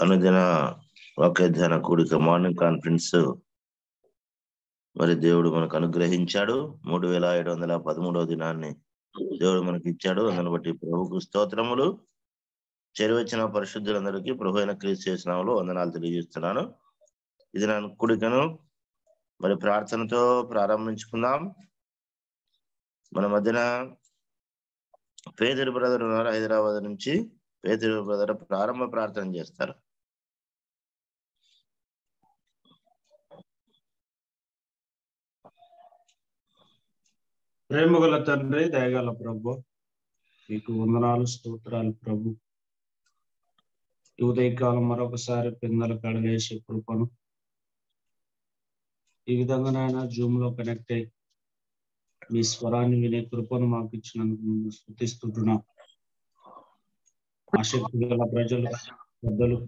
అనుదిన వాక్యధ్యాన కూడిక morning conference మరి దేవుడు మనకు అనుగ్రహించాడు మూడు వేల ఏడు వందల పదమూడవ దినాన్ని దేవుడు మనకి ఇచ్చాడు అందుని బట్టి ప్రభుకు స్తోత్రములు చేరువచ్చిన పరిశుద్ధులందరికీ ప్రభు అయిన క్రీస్తు చేసినాములు వందనాలు తెలియజేస్తున్నాను ఇది నా కూడికను మరి ప్రార్థనతో ప్రారంభించుకుందాం మన మధ్యన పేదరి బ్రదర్ ఉన్నారు హైదరాబాద్ నుంచి పేదరి బ్రదర్ ప్రారంభ ప్రార్థన చేస్తారు ప్రేమగల తండ్రి దయగల ప్రభు మీకు వందనాలు స్తోత్రాలు ప్రభు ఈ ఉదయకాలం మరొకసారి పిందల కడవేసే కృపను ఈ విధంగానైనా జూమ్ లో కనెక్ట్ అయ్యి మీ స్వరాన్ని వినే కృపను మాకు ఇచ్చినందుకు మేము స్థుతిస్తుంటున్నాం ఆసక్తి గల ప్రజలు పెద్దలు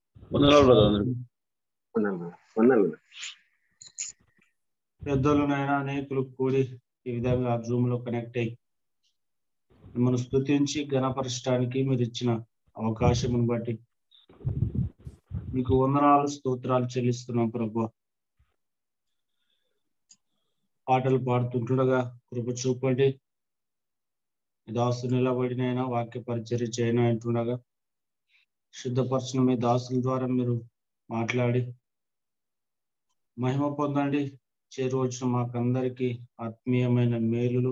పెద్దలునైనా అనేకులు కూడి ఈ విధంగా జూమ్ లో కనెక్ట్ అయ్యి మిమ్మల్ని స్థుతించి ఘనపరచడానికి మీరు ఇచ్చిన అవకాశమును బట్టి మీకు వందనాలు స్తోత్రాలు చెల్లిస్తున్నాం ప్రభు పాటలు పాడుతుంటుండగా కృప చూపండి దాసు నిలబడినైనా వాక్య పరిచర్య చేయను అంటుండగా శుద్ధపరచిన మీ దాసుల ద్వారా మీరు మాట్లాడి మహిమ పొందండి చేరువచ్చిన మాకందరికి ఆత్మీయమైన మేలులు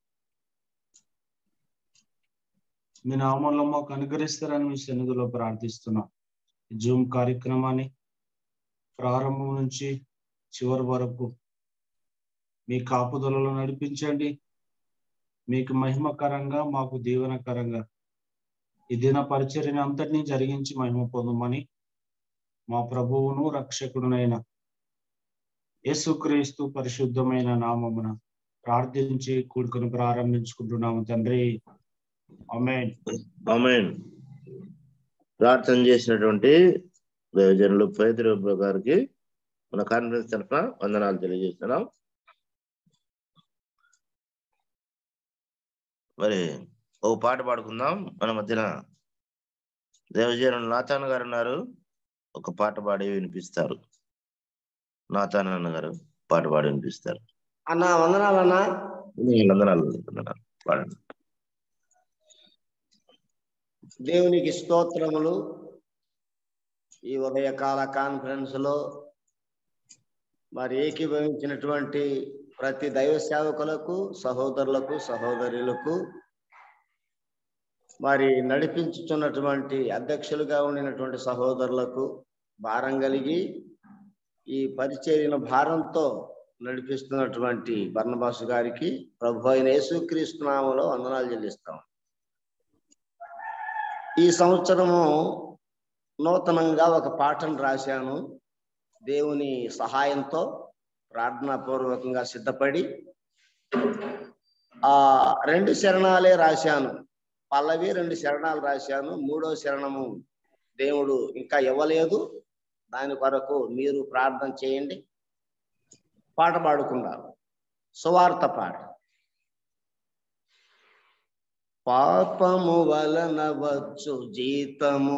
మీ నామంలో మాకు అనుగ్రహిస్తారని మీ సన్నిధిలో ప్రార్థిస్తున్నాం జూమ్ కార్యక్రమాన్ని ప్రారంభం నుంచి చివరి వరకు మీ కాపుదలలో నడిపించండి మీకు మహిమకరంగా మాకు దీవెనకరంగా ఈ దిన పరిచర్యని అంతటినీ జరిగించి మహిమ పొందమని మా ప్రభువును రక్షకుడునైన యేసుక్రీస్తు పరిశుద్ధమైన నామమున ప్రార్థించి కూడుకుని ప్రారంభించుకుంటున్నాము తండ్రి అమేన్ ఆమెన్ ప్రార్థన చేసినటువంటి దైవజనులు పేదరు గారికి మన కాన్ఫరెన్స్ తరఫున వందనాలు తెలియజేస్తున్నాం మరి ఓ పాట పాడుకుందాం మన మధ్యన దేవజనులు నాతాన్ గారు ఉన్నారు ఒక పాట పాడి వినిపిస్తారు నాతాన్ అన్న గారు పాట పాడి వినిపిస్తారు అన్నా వందనాలన్నా వందనాలు వందనాలు పాడండి దేవునికి స్తోత్రములు ఈ ఉదయకాల కాన్ఫరెన్స్ లో మరి ఏకీభవించినటువంటి ప్రతి దైవ సేవకులకు సహోదరులకు సహోదరులకు మరి నడిపించుతున్నటువంటి అధ్యక్షులుగా ఉండినటువంటి సహోదరులకు భారం కలిగి ఈ పరిచర్యను భారంతో నడిపిస్తున్నటువంటి బర్ణబాసు గారికి ప్రభు అయిన యేసుక్రీస్తు నామములో వందనాలు చెల్లిస్తాం ఈ సంవత్సరము నూతనంగా ఒక పాఠం రాశాను దేవుని సహాయంతో ప్రార్థనాపూర్వకంగా సిద్ధపడి ఆ రెండు శరణాలే రాశాను పల్లవి రెండు శరణాలు రాశాను మూడో శరణము దేవుడు ఇంకా ఇవ్వలేదు దాని కొరకు మీరు ప్రార్థన చేయండి పాట పాడుకున్నారు సువార్త పాట పాపము వలన వచ్చు జీతము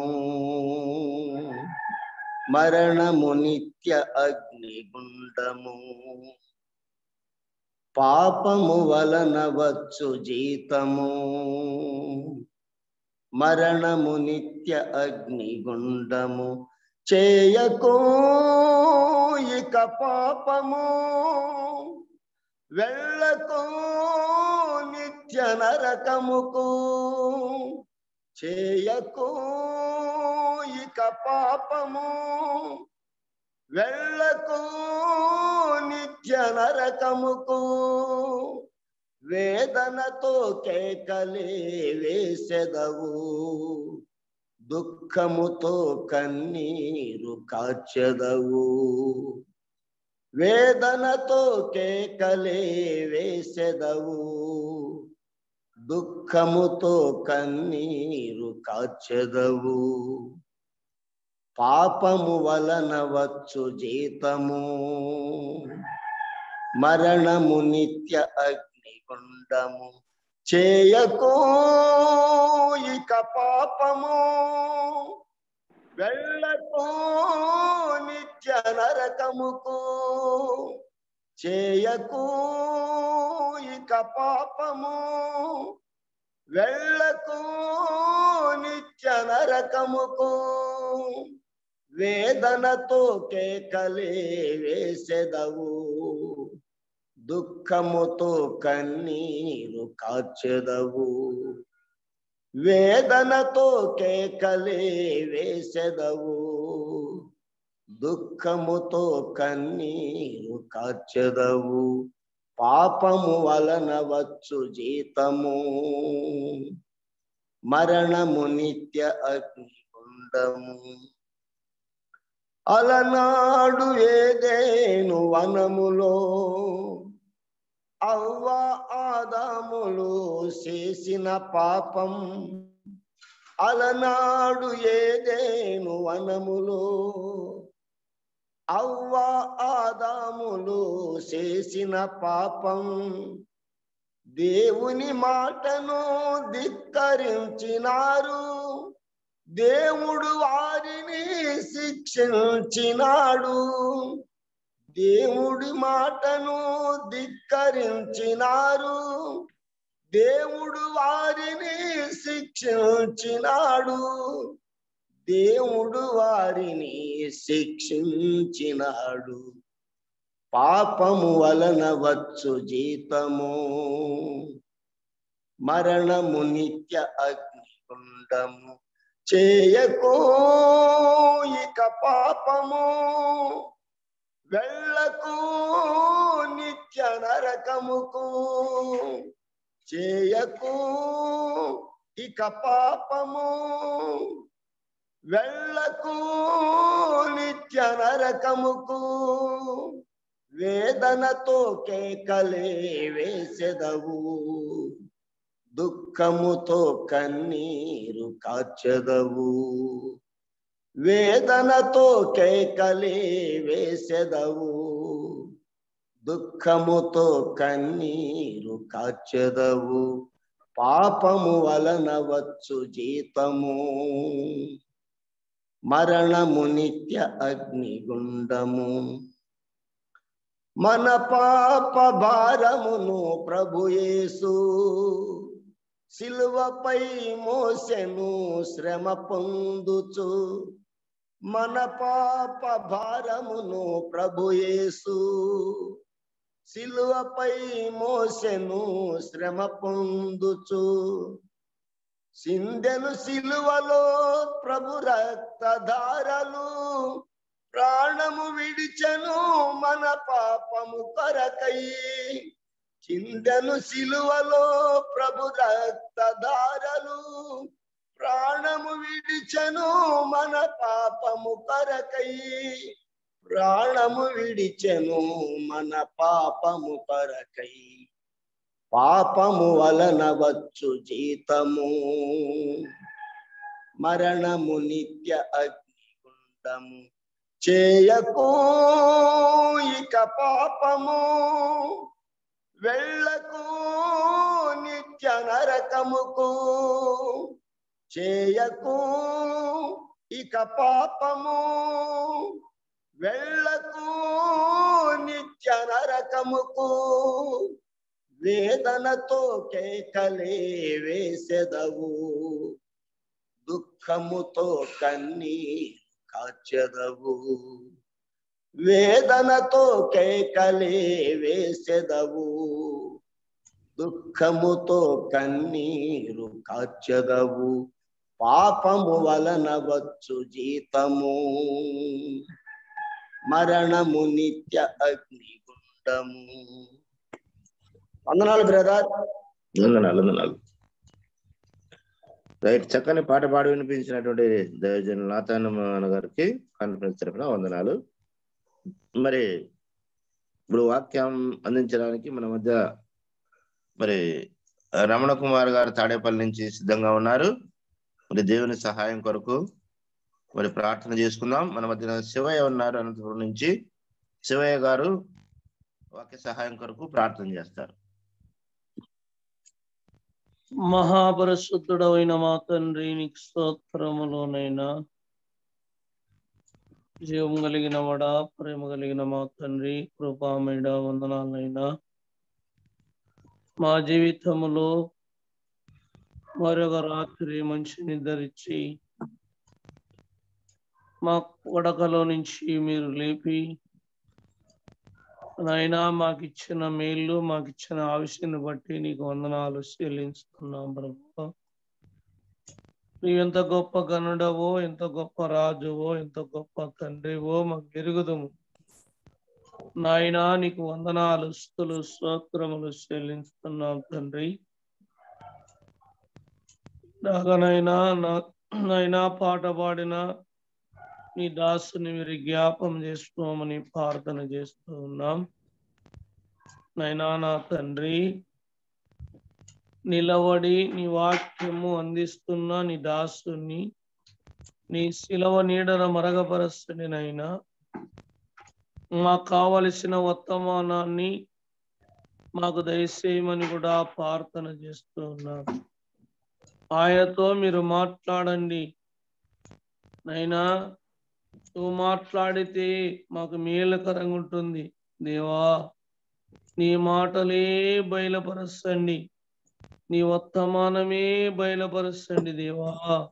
మరణము నిత్య అగ్నిగుండము పాపము వలన వచ్చు జీతము మరణము నిత్య అగ్నిగుండము చేయకో ఇక పాపము వెళ్ళకో నిత్య నరకముకు చేయకో ఇక పాపము వెళ్ళకో నిత్య నరకముకు వేదనతో కేకలే వేసెదవు దుఃఖముతో కన్నీరు కాచెదవు వేదనతో కేకలే వేసెదవు దుఃఖముతో కన్నీరు కాచెదవు పాపము వలన వచ్చు జీతము మరణము నిత్య అగ్నిగుండము చేయకో ఇక పాపము వెళ్ళకు నిత్య నరకముకు చేయకు ఇక పాపము వెళ్ళకు నిత్య నరకముకు వేదనతో కేకలే వేసెదవు దుఃఖముతో కన్నీరు కార్చెదవు వేదనతో కేకలే వేసెదవు దుఃఖముతో కన్నీరు కార్చెదవు పాపము వలన వచ్చు జీతము మరణము నిత్య అగ్నిగుండము అలనాడు ఏదేను వనములో అవ్వ ఆదాములు చేసిన పాపం అలనాడు ఏదేను వనములో అవ్వ ఆదాములు చేసిన పాపం దేవుని మాటను ధిక్కరించినారు దేవుడు వారిని శిక్షించినాడు దేవుడి మాటను ధిక్కరించినారు దేవుడు వారిని శిక్షించినాడు దేవుడు వారిని శిక్షించినాడు పాపము వలన వచ్చు జీతము మరణము నిత్య అగ్నిగుండము చేయకో ఇక పాపము వెళ్ళకు నిత్య నరకముకు చేయకు ఇక పాపము వెళ్ళకు నిత్య నరకముకు వేదనతో కేకలే వేసెదవు దుఃఖముతో కన్నీరు కాచెదవు వేదనతో కేకలే వేసెదవు దుఃఖముతో కన్నీరు కాచెదవు పాపము వలన వచ్చు జీతము మరణము నిత్య అగ్నిగుండము మన పాప భారమును ప్రభుయేసు సిలువపై మోసెను శ్రమ పొందుచు మన పాప భారమును ప్రభుయేసు సిలువపై మోసెను శ్రమ పొందుచు సిందెను సిలువలో ప్రభు రక్తధారలు ప్రాణము విడిచను మన పాపము కొరకై చిందెను సిలువలో ప్రభు రక్తధారలు ప్రాణము విడిచను మన పాపము కొరకై ప్రాణము విడిచెను మన పాపము కొరకై పాపము వలన వచ్చు జీతము మరణము నిత్య అగ్నిగుండము చేయకు ఇక పాపము వెళ్ళకు నిత్య నరకముకు చేయకు ఇక పాపము వెళ్ళకు నిత్య నరకముకు వేదనతో కేకలే వేసెదవు దుఃఖముతో కన్నీరు కాచెదవు వేదనతో కేకలే వేసెదవు దుఃఖముతో కన్నీరు కాచెదవు పాపము వలన వచ్చు జీతము మరణము నిత్య అగ్నిగుండము వందనాలు బ్రదర్ వందనాలు వందనాలు రైట్ చక్కని పాట పాడి వినిపించినటువంటి దైవజన నాతాన గారికి కాన్ఫరెన్స్ తరఫున వందనాలు మరి ఇప్పుడు వాక్యం అందించడానికి మన మధ్య మరి రమణ కుమార్ గారు తాడేపల్లి నుంచి సిద్ధంగా ఉన్నారు మరి దేవుని సహాయం కొరకు మరి ప్రార్థన చేసుకుందాం మన మధ్యన శివయ్య ఉన్నారు అనంతపురం నుంచి శివయ్య గారు వాక్య సహాయం కొరకు ప్రార్థన చేస్తారు మహాపరిశుద్ధుడైన మా తండ్రి నీకు స్తోత్రములోనైనా జీవం కలిగిన వడ ప్రేమ కలిగిన మా తండ్రి కృపామేడ వందనాలైనా మా జీవితములో మరొక రాత్రి మంచిని ధరించి మా వడకలో నుంచి మీరు లేపి నాయనా మాకు ఇచ్చిన మేళ్ళు మాకు ఇచ్చిన ఆవిష్యాన్ని బట్టి నీకు వందనాలు చెల్లించుకున్నాం ప్రభు నీవు ఎంత గొప్ప గనుడవో ఎంత గొప్ప రాజువో ఎంత గొప్ప తండ్రివో మాకు ఎరుగుదము నాయనా నీకు వందనాలు స్థులు స్తోత్రములు చెల్లించుతున్నాం తండ్రి నాగనైనా నైనా పాట పాడిన నీ దాసుని మీరు జ్ఞాపం చేసుకోమని ప్రార్థన చేస్తూ ఉన్నాం నైనా నా తండ్రి నిలబడి నీ వాక్యము అందిస్తున్న నీ దాసుని నీ శిలవ నీడన మరగపరస్తుని నైనా మాకు కావలసిన వర్తమానాన్ని మాకు దయచేయమని కూడా ప్రార్థన చేస్తూ ఉన్నాను ఆయనతో మీరు మాట్లాడండి నైనా నువ్వు మాట్లాడితే మాకు మేలుకరంగా ఉంటుంది దేవా నీ మాటలే బయలుపరచండి నీ వర్తమానమే బయలుపరచండి దేవా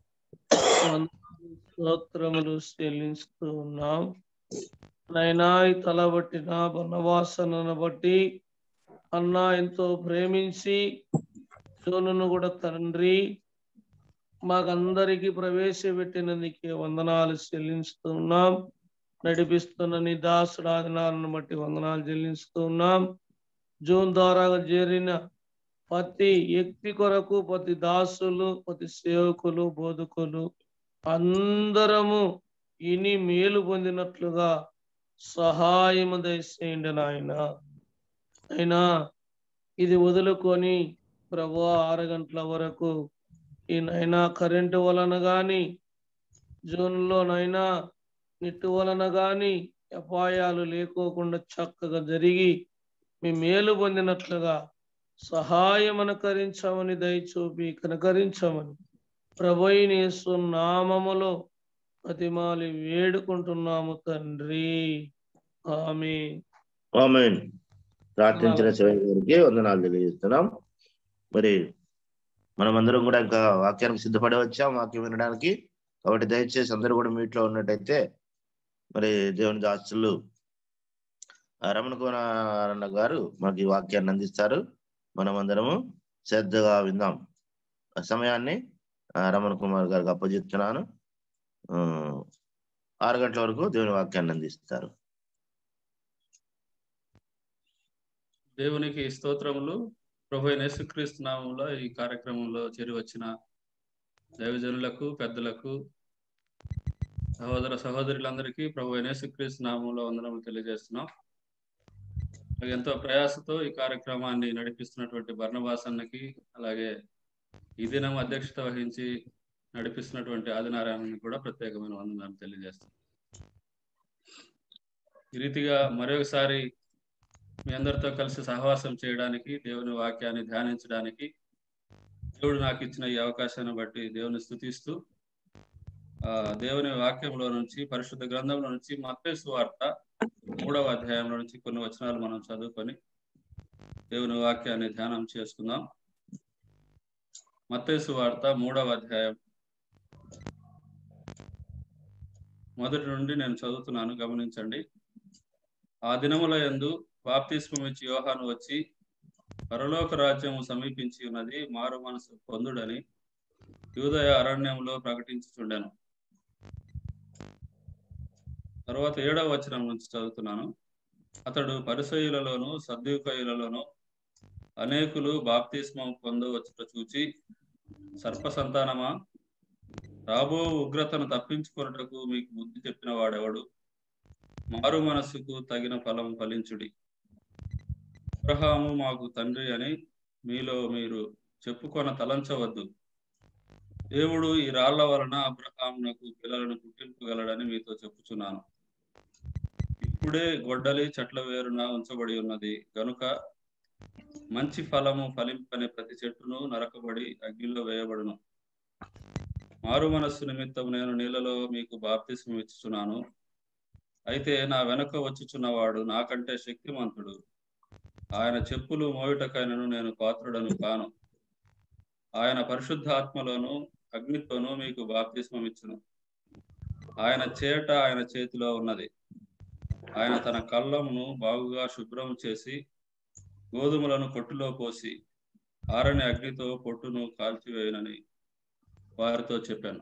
స్తోత్రములు చెల్లిస్తూ ఉన్నాం నైనా ఈ తలబట్టిన బనవాసనను బట్టి అన్న ఎంతో ప్రేమించి జోనును కూడా తండ్రి మాకందరికి ప్రవేశపెట్టినందుకే వందనాలు చెల్లిస్తున్నాం నడిపిస్తున్న నీ దాసుడు ఆదినాలను బట్టి వందనాలు చెల్లిస్తున్నాం జూన్ ద్వారా చేరిన ప్రతి వ్యక్తి కొరకు ప్రతి దాసులు ప్రతి సేవకులు బోధకులు అందరము ఇని మేలు పొందినట్లుగా సహాయము దయచేయండి నాయన అయినా ఇది వదులుకొని ప్రభు ఆరు గంటల వరకు ఈ నైనా కరెంటు వలన కానీ జూన్లోనైనా నిట్టు వలన కానీ అపాయాలు లేకోకుండా చక్కగా జరిగి మీ మేలు పొందినట్లుగా సహాయం అనుకరించమని దయచూపి కనకరించమని ప్రభైనేసు నామములో అతిమాలి వేడుకుంటున్నాము తండ్రి ఆమె ఆమెన్ ప్రార్థించిన శివయ్య గారికి వందనాలు తెలియజేస్తున్నాం మరి మనమందరం కూడా ఇంకా వాక్యానికి సిద్ధపడి వచ్చాం వాక్యం వినడానికి కాబట్టి దయచేసి అందరూ కూడా మీట్లో ఉన్నట్టయితే మరి దేవుని దాస్తులు రమణ కుమార్ అన్న గారు మనకి ఈ వాక్యాన్ని అందిస్తారు మనమందరము శ్రద్ధగా విందాం ఆ సమయాన్ని రమణ కుమార్ గారికి అప్పచెప్తున్నాను ఆరు గంటల వరకు దేవుని వాక్యాన్ని అందిస్తారు దేవునికి స్తోత్రములు ప్రభు యేసుక్రీస్తు నామంలో ఈ కార్యక్రమంలో చేరి వచ్చిన దైవజనులకు పెద్దలకు సహోదర సహోదరులందరికీ ప్రభు యేసుక్రీస్తు నామంలో వందనములు తెలియజేస్తున్నాం ఎంతో ప్రయాసతో ఈ కార్యక్రమాన్ని నడిపిస్తున్నటువంటి భర్ణభాసన్నకి అలాగే ఈ దినం అధ్యక్షత వహించి నడిపిస్తున్నటువంటి ఆదినారాయణని కూడా ప్రత్యేకమైన వందనాలు తెలియజేస్తాం ఈ రీతిగా మరొకసారి మీ అందరితో కలిసి సహవాసం చేయడానికి దేవుని వాక్యాన్ని ధ్యానించడానికి దేవుడు నాకు ఇచ్చిన ఈ అవకాశాన్ని బట్టి దేవుని స్థుతిస్తూ ఆ దేవుని వాక్యంలో నుంచి పరిశుద్ధ గ్రంథంలో నుంచి మత్తేసు వార్త మూడవ అధ్యాయంలో నుంచి కొన్ని వచనాలు మనం చదువుకొని దేవుని వాక్యాన్ని ధ్యానం చేసుకుందాం మత్తేసు వార్త మూడవ అధ్యాయం మొదటి నుండి నేను చదువుతున్నాను గమనించండి ఆ దినముల యందు బాప్తిస్మం ఇచ్చి యోహాను వచ్చి పరలోక రాజ్యము సమీపించి ఉన్నది మారు మనసు పొందుడని యూదయ అరణ్యంలో ప్రకటించుచుండెను తర్వాత ఏడవ వచనం నుంచి చదువుతున్నాను అతడు పరిసయులలోను సద్యుకయులలోను అనేకులు బాప్తిస్మం పొందవచ్చుట చూచి సర్ప సంతానమా రాబో ఉగ్రతను తప్పించుకొనుటకు మీకు బుద్ధి చెప్పిన వాడెవడు మారు మనస్సుకు తగిన ఫలం ఫలించుడి అబ్రహాము మాకు తండ్రి అని మీలో మీరు చెప్పుకొన తలంచవద్దు దేవుడు ఈ రాళ్ల వలన అబ్రహామునకు పిల్లలను పుట్టింపగలడని మీతో చెప్పుచున్నాను ఇప్పుడే గొడ్డలి చెట్ల వేరున ఉంచబడి ఉన్నది గనుక మంచి ఫలము ఫలింపని ప్రతి చెట్టును నరకబడి అగ్నిలో వేయబడును మారు మనస్సు నిమిత్తం నేను నీళ్ళలో మీకు బాప్తిస్మం ఇచ్చుచున్నాను అయితే నా వెనుక వచ్చుచున్నవాడు నాకంటే శక్తిమంతుడు ఆయన చెప్పులు మోయుటకైనను నేను పాత్రుడను కాను ఆయన పరిశుద్ధాత్మలోను అగ్నితోనూ మీకు బాప్తిస్మం ఇచ్చును ఆయన చేట ఆయన చేతిలో ఉన్నది ఆయన తన కళ్ళమును బాగుగా శుభ్రం చేసి గోధుమలను కొట్టులో పోసి ఆరని అగ్నితో పొట్టును కాల్చివేయనని వారితో చెప్పాను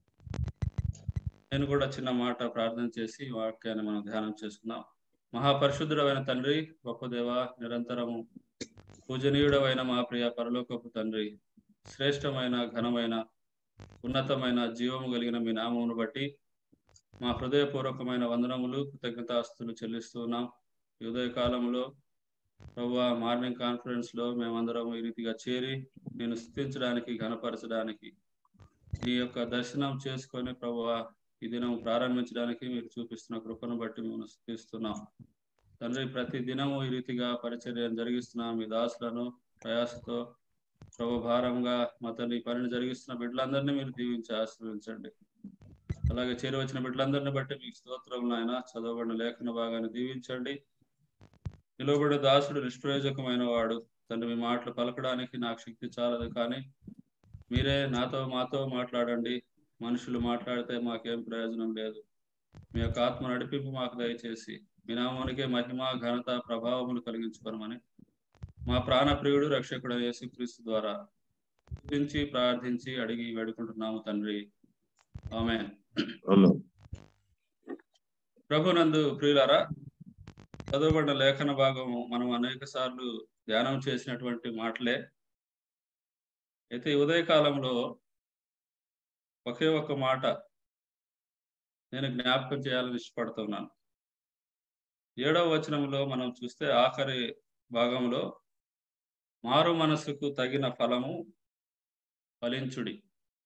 నేను కూడా చిన్న మాట ప్రార్థన చేసి వాక్యాన్ని మనం ధ్యానం చేసుకుందాం మహాపరిశుద్ధుడమైన తండ్రి గొప్ప దేవ నిరంతరము పూజనీయుడమైన మా ప్రియ పరలోకపు తండ్రి శ్రేష్టమైన ఘనమైన ఉన్నతమైన జీవము కలిగిన మీ నామమును బట్టి మా హృదయపూర్వకమైన వందనములు కృతజ్ఞతాస్తులు చెల్లిస్తున్నాం ఈ ఉదయ కాలంలో ప్రభు మార్నింగ్ కాన్ఫరెన్స్ లో మేమందరం ఈ రీతిగా చేరి నేను స్థుతించడానికి ఘనపరచడానికి ఈ యొక్క దర్శనం చేసుకొని ప్రభు ఈ దినం ప్రారంభించడానికి మీరు చూపిస్తున్న కృపను బట్టి మేము స్థుతిస్తున్నాం తండ్రి ప్రతి దినము ఈ రీతిగా పరిచర్యను జరిగిస్తున్న మీ దాసులను ప్రయాసతో ప్రభు భారంగా మా తండ్రి ఈ పనిని జరిగిస్తున్న బిడ్డలందరినీ మీరు దీవించి ఆశ్రయించండి అలాగే చేరి వచ్చిన బిడ్డలందరినీ బట్టి మీకు స్తోత్రం నాయన చదవబడిన లేఖన భాగాన్ని దీవించండి నిలబడే దాసుడు నిష్ప్రయోజకమైన వాడు తండ్రి మీ మాటలు పలకడానికి నాకు శక్తి చాలదు కానీ మీరే నాతో మాతో మాట్లాడండి మనుషులు మాట్లాడితే మాకేం ప్రయోజనం లేదు మీ యొక్క ఆత్మ నడిపింపు మాకు దయచేసి మీ నామానికే మహిమ ఘనత ప్రభావములు కలిగించుకోనమని మా ప్రాణప్రియుడు రక్షకుడు యేసుక్రీస్తు ద్వారా స్తుతించి ప్రార్థించి అడిగి వేడుకుంటున్నాము తండ్రి ఆమె అవును ప్రభునందు ప్రియులారా చదవబడిన లేఖన భాగము మనం అనేక సార్లు ధ్యానం చేసినటువంటి మాటలే అయితే ఈ ఉదయకాలంలో ఒకే ఒక మాట నేను జ్ఞాపకం చేయాలని ఇష్టపడుతున్నాను ఏడవ వచనంలో మనం చూస్తే ఆఖరి భాగంలో మారు మనసుకు తగిన ఫలము ఫలించుడి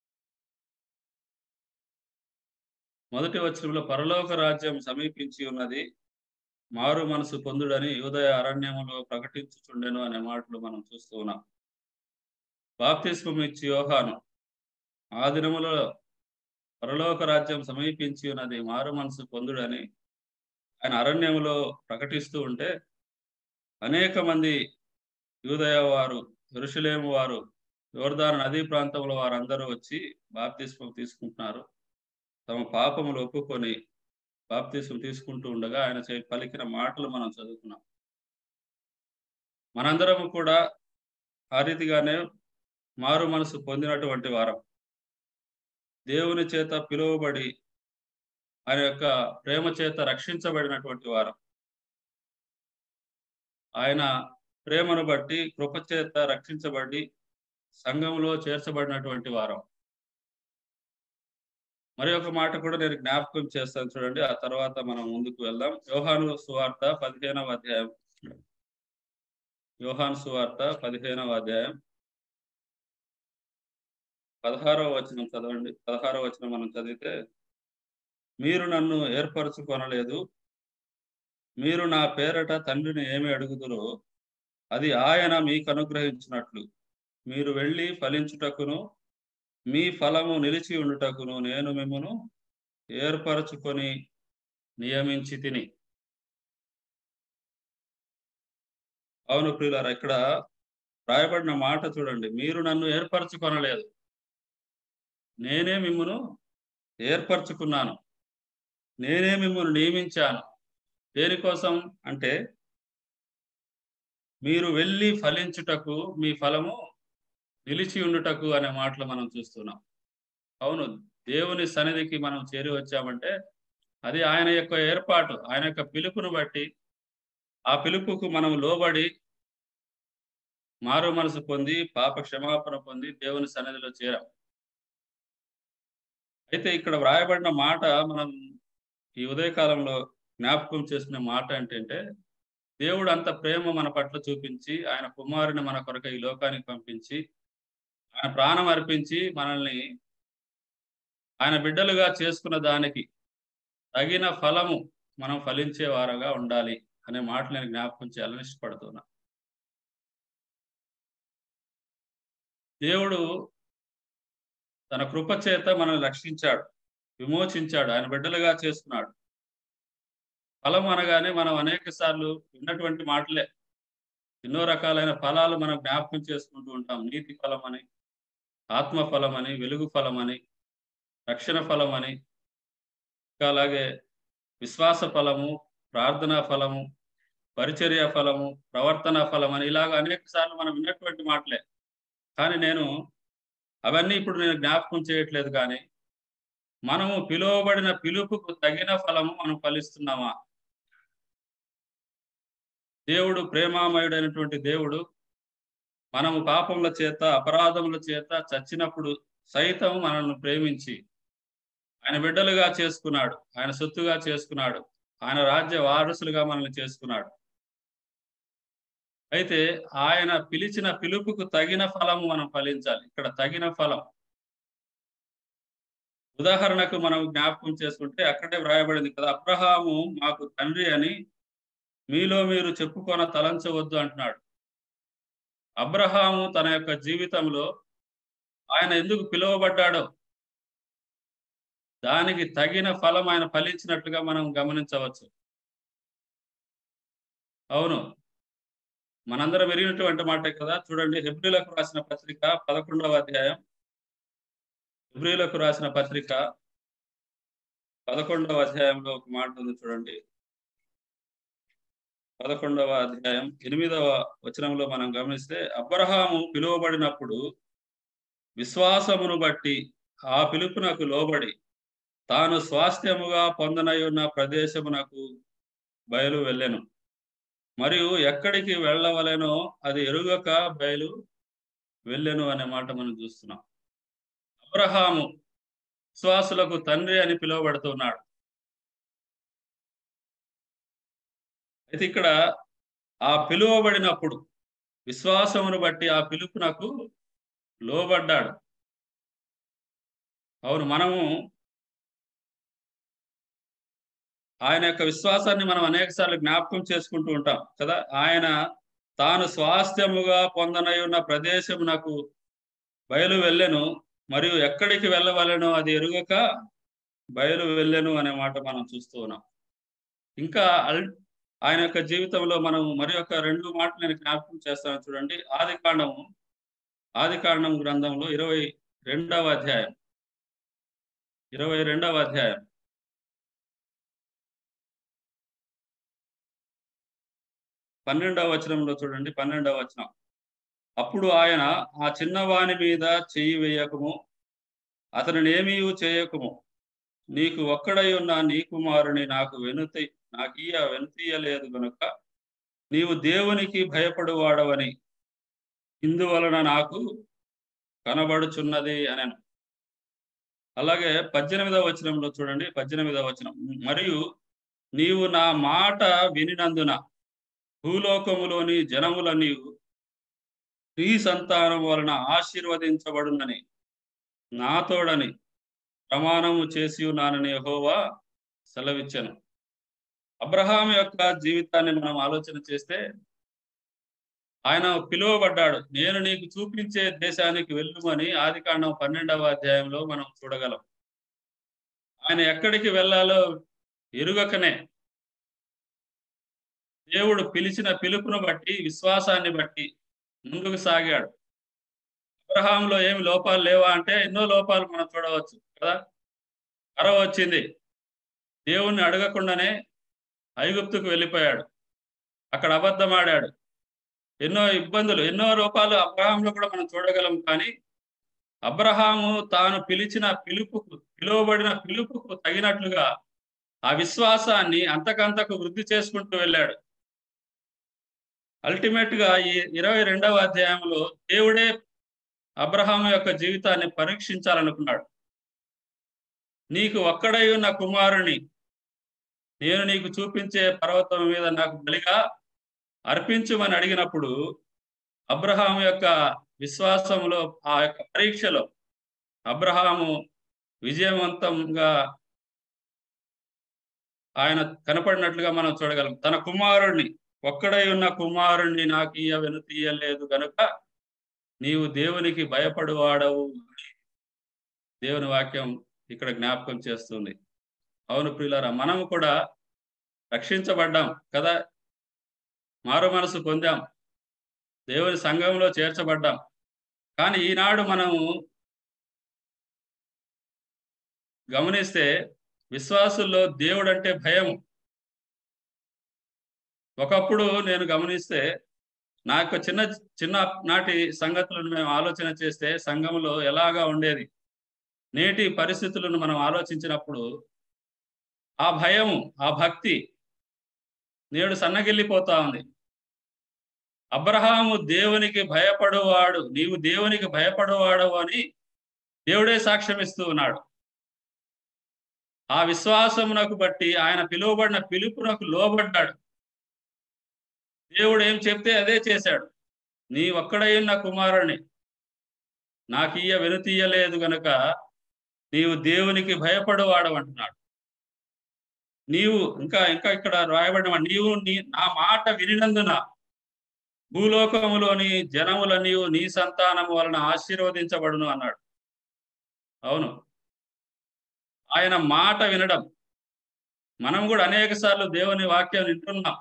మొదటి వచనంలో పరలోక రాజ్యం సమీపించి ఉన్నది మారు మనసు పొందుడని ఉదయ అరణ్యములో ప్రకటించుచుండెను అనే మాటలు మనం చూస్తూ ఉన్నాం బాప్తిస్మం ఇచ్చి యోహాను ఆ దినములో పరలోక రాజ్యం సమీపించి ఉన్నది మారు మనసు పొందుడని ఆయన అరణ్యములో ప్రకటిస్తూ ఉంటే అనేక మంది యూదయ వారు ఎరుషులేము వారు యోర్దాన్ నదీ ప్రాంతంలో వారందరూ వచ్చి బాప్తిస్మం తీసుకుంటున్నారు తమ పాపములు ఒప్పుకొని బాప్తీసం తీసుకుంటూ ఉండగా ఆయన చే పలికిన మాటలు మనం చదువుకున్నాం మనందరము కూడా ఆ రీతిగానే మారు మనసు పొందినటువంటి వారం దేవుని చేత పిలువబడి ఆయన యొక్క ప్రేమ చేత రక్షించబడినటువంటి వారం ఆయన ప్రేమను బట్టి కృప చేత రక్షించబడి సంఘంలో చేర్చబడినటువంటి వారం మరి ఒక మాట కూడా నేను జ్ఞాపకం చేస్తాను చూడండి ఆ తర్వాత మనం ముందుకు వెళ్దాం యోహాను సువార్త పదిహేనవ అధ్యాయం యోహాను సువార్త పదిహేనవ అధ్యాయం పదహారవ వచనం చదవండి పదహారవ వచనం మనం చదివితే మీరు నన్ను ఏర్పరచుకొనలేదు మీరు నా పేరట తండ్రిని ఏమి అడుగుదురో అది ఆయన మీకు అనుగ్రహించినట్లు మీరు వెళ్ళి ఫలించుటకును మీ ఫలము నిలిచి ఉండుటకును నేను మిమ్మను ఏర్పరచుకొని నియమించి తిని అవును ప్రియులారా ఇక్కడ రాయబడిన మాట చూడండి మీరు నన్ను ఏర్పరచుకొనలేదు నేనే మిమ్మను ఏర్పరచుకున్నాను నేనే మిమ్మల్ని నియమించాను దేనికోసం అంటే మీరు వెళ్ళి ఫలించుటకు మీ ఫలము నిలిచి ఉండుటకు అనే మాటలు మనం చూస్తున్నాం అవును దేవుని సన్నిధికి మనం చేరి వచ్చామంటే అది ఆయన యొక్క ఏర్పాటు ఆయన యొక్క పిలుపును బట్టి ఆ పిలుపుకు మనం లోబడి మారు మనసు పొంది పాప క్షమాపణ పొంది దేవుని సన్నిధిలో చేరాం అయితే ఇక్కడ వ్రాయబడిన మాట మనం ఈ ఉదయకాలంలో జ్ఞాపకం చేసిన మాట ఏంటంటే దేవుడు అంత ప్రేమ మన పట్ల చూపించి ఆయన కుమారుని మన కొరకు ఈ లోకానికి పంపించి ఆయన ప్రాణం అర్పించి మనల్ని ఆయన బిడ్డలుగా చేసుకున్న దానికి తగిన ఫలము మనం ఫలించే వారుగా ఉండాలి అనే మాట నేను జ్ఞాపకం చేయాలని ఇష్టపడుతున్నా దేవుడు తన కృప చేత మనల్ని రక్షించాడు విమోచించాడు ఆయన బిడ్డలుగా చేసుకున్నాడు ఫలం అనగానే మనం అనేక సార్లు విన్నటువంటి మాటలే ఎన్నో రకాలైన ఫలాలు మనం జ్ఞాపకం చేసుకుంటూ ఉంటాం నీతి ఫలం అని ఆత్మ ఫలం అని వెలుగు ఫలం అని రక్షణ ఫలం అని ఇంకా అలాగే విశ్వాస ఫలము ప్రార్థనా ఫలము పరిచర్య ఫలము ప్రవర్తన ఫలం అని ఇలాగ అనేక సార్లు మనం విన్నటువంటి మాటలే కానీ నేను అవన్నీ ఇప్పుడు నేను జ్ఞాపకం చేయట్లేదు కానీ మనము పిలువబడిన పిలుపుకు తగిన ఫలము మనం ఫలిస్తున్నామా దేవుడు ప్రేమామయుడైనటువంటి దేవుడు మనము పాపముల చేత అపరాధముల చేత చచ్చినప్పుడు సైతం మనల్ని ప్రేమించి ఆయన బిడ్డలుగా చేసుకున్నాడు ఆయన సొత్తుగా చేసుకున్నాడు ఆయన రాజ్య వారసులుగా మనల్ని చేసుకున్నాడు అయితే ఆయన పిలిచిన పిలుపుకు తగిన ఫలము మనం ఫలించాలి ఇక్కడ తగిన ఫలం ఉదాహరణకు మనం జ్ఞాపకం చేసుకుంటే అక్కడే వ్రాయబడింది కదా అబ్రహాము మాకు తండ్రి అని మీలో మీరు చెప్పుకొన తలంచవద్దు అంటున్నాడు అబ్రహాము తన యొక్క జీవితంలో ఆయన ఎందుకు పిలువబడ్డాడో దానికి తగిన ఫలం ఆయన ఫలించినట్లుగా మనం గమనించవచ్చు అవును మనందరం ఎరిగినటువంటి మాట కదా చూడండి హెబ్రిలకు రాసిన పత్రిక పదకొండవ అధ్యాయం హెబ్రిలకు రాసిన పత్రిక పదకొండవ అధ్యాయంలో ఒక మాట ఉంది చూడండి పదకొండవ అధ్యాయం ఎనిమిదవ వచనంలో మనం గమనిస్తే అబ్రహాము పిలువబడినప్పుడు విశ్వాసమును బట్టి ఆ పిలుపునకు లోబడి తాను స్వాస్థ్యముగా పొందనై ఉన్న ప్రదేశమునకు బయలు వెళ్ళెను మరియు ఎక్కడికి వెళ్ళవలెనో అది ఎరుగక బయలు వెళ్ళెను అనే మాట మనం చూస్తున్నాం అబ్రహాము విశ్వాసులకు తండ్రి అని పిలువబడుతున్నాడు అయితే ఇక్కడ ఆ పిలువబడినప్పుడు విశ్వాసమును బట్టి ఆ పిలుపునకు లోబడ్డాడు అవును మనము ఆయన యొక్క విశ్వాసాన్ని మనం అనేక సార్లు జ్ఞాపకం చేసుకుంటూ ఉంటాం కదా ఆయన తాను స్వాస్థ్యముగా పొందనై ఉన్న ప్రదేశం నాకు బయలు వెళ్ళెను మరియు ఎక్కడికి వెళ్ళవలెనో అది ఎరుగక బయలు వెళ్ళెను అనే మాట మనం చూస్తూ ఉన్నాం ఇంకా అల్ ఆయన యొక్క జీవితంలో మనం మరి యొక్క రెండు మాటలు నేను జ్ఞాపకం చేస్తాను చూడండి ఆది కాండము ఆది కాండం గ్రంథంలో ఇరవై రెండవ అధ్యాయం ఇరవై రెండవ అధ్యాయం పన్నెండవ వచనంలో చూడండి పన్నెండవ వచనం అప్పుడు ఆయన ఆ చిన్నవాని మీద చెయ్యి వేయకము అతనిని ఏమీ చేయకము నీకు ఒక్కడై ఉన్న నీ కుమారుని నాకు వెనుతి నాకీయ వెనుతీయలేదు గనుక నీవు దేవునికి భయపడువాడవని ఇందువలన నాకు కనబడుచున్నది అని అలాగే పద్దెనిమిదవ వచనంలో చూడండి పద్దెనిమిదవ వచనం మరియు నీవు నా మాట వినినందున భూలోకములోని జనముల నీవు స్త్రీ సంతానం వలన ఆశీర్వదించబడునని నాతోడని ప్రమాణము చేసి ఉన్నానని యెహోవా సెలవిచ్చాను అబ్రహాం యొక్క జీవితాన్ని మనం ఆలోచన చేస్తే ఆయన పిలువబడ్డాడు నేను నీకు చూపించే దేశానికి వెళ్ళుమని ఆది కాండం పన్నెండవ అధ్యాయంలో మనం చూడగలం ఆయన ఎక్కడికి వెళ్ళాలో ఎరుగకనే దేవుడు పిలిచిన పిలుపును బట్టి విశ్వాసాన్ని బట్టి ముందుకు సాగాడు అబ్రహాంలో ఏమి లోపాలు లేవా అంటే ఎన్నో లోపాలు మనం చూడవచ్చు కదా కర వచ్చింది దేవుణ్ణి అడగకుండానే ఐగుప్తుకు వెళ్ళిపోయాడు అక్కడ అబద్ధమాడాడు ఎన్నో ఇబ్బందులు ఎన్నో రూపాలు అబ్రహాంలో కూడా మనం చూడగలం కానీ అబ్రహాము తాను పిలిచిన పిలుపుకు పిలువబడిన పిలుపుకు తగినట్లుగా ఆ విశ్వాసాన్ని అంతకంతకు వృద్ధి చేసుకుంటూ వెళ్ళాడు అల్టిమేట్ గా ఈ ఇరవై రెండవ అధ్యాయంలో దేవుడే అబ్రహాం యొక్క జీవితాన్ని పరీక్షించాలనుకున్నాడు నీకు ఒక్కడై ఉన్న కుమారుని నేను నీకు చూపించే పర్వతం మీద నాకు బలిగా అర్పించమని అడిగినప్పుడు అబ్రహాం యొక్క విశ్వాసంలో ఆ యొక్క పరీక్షలో అబ్రహాము విజయవంతంగా ఆయన కనపడినట్లుగా మనం చూడగలం తన కుమారుణ్ణి ఒక్కడై ఉన్న కుమారుణ్ణి నాకు ఇయ్య వెనుతీయలేదు గనుక నీవు దేవునికి భయపడువాడవు అని దేవుని వాక్యం ఇక్కడ జ్ఞాపకం చేస్తుంది అవును ప్రియులారా మనము కూడా రక్షించబడ్డాం కదా మారు మనసు పొందాం దేవుని సంఘంలో చేర్చబడ్డాం కానీ ఈనాడు మనము గమనిస్తే విశ్వాసుల్లో దేవుడు అంటే భయం ఒకప్పుడు నేను గమనిస్తే నా యొక్క చిన్న చిన్న నాటి సంగతులను మేము ఆలోచన చేస్తే సంఘంలో ఎలాగా ఉండేది నేటి పరిస్థితులను మనం ఆలోచించినప్పుడు ఆ భయం ఆ భక్తి నేడు సన్నగిల్లిపోతా ఉంది అబ్రహాము దేవునికి భయపడువాడు నీవు దేవునికి భయపడువాడు అని దేవుడే సాక్ష్యం ఇస్తూ ఉన్నాడు ఆ విశ్వాసమునకు బట్టి ఆయన పిలువబడిన పిలుపునకు లోబడ్డాడు దేవుడు ఏం చెప్తే అదే చేశాడు నీ ఒక్కడైన కుమారుని నాకు ఇయ్య వెనుతీయలేదు గనుక నీవు దేవునికి భయపడువాడు అంటున్నాడు నీవు ఇంకా ఇంకా ఇక్కడ రాయబడిన నీవు నీ నా మాట వినినందున భూలోకములోని జనముల నీవు నీ సంతానము వలన ఆశీర్వదించబడును అన్నాడు అవును ఆయన మాట వినడం మనం కూడా అనేక సార్లు దేవుని వాక్యం వింటున్నాం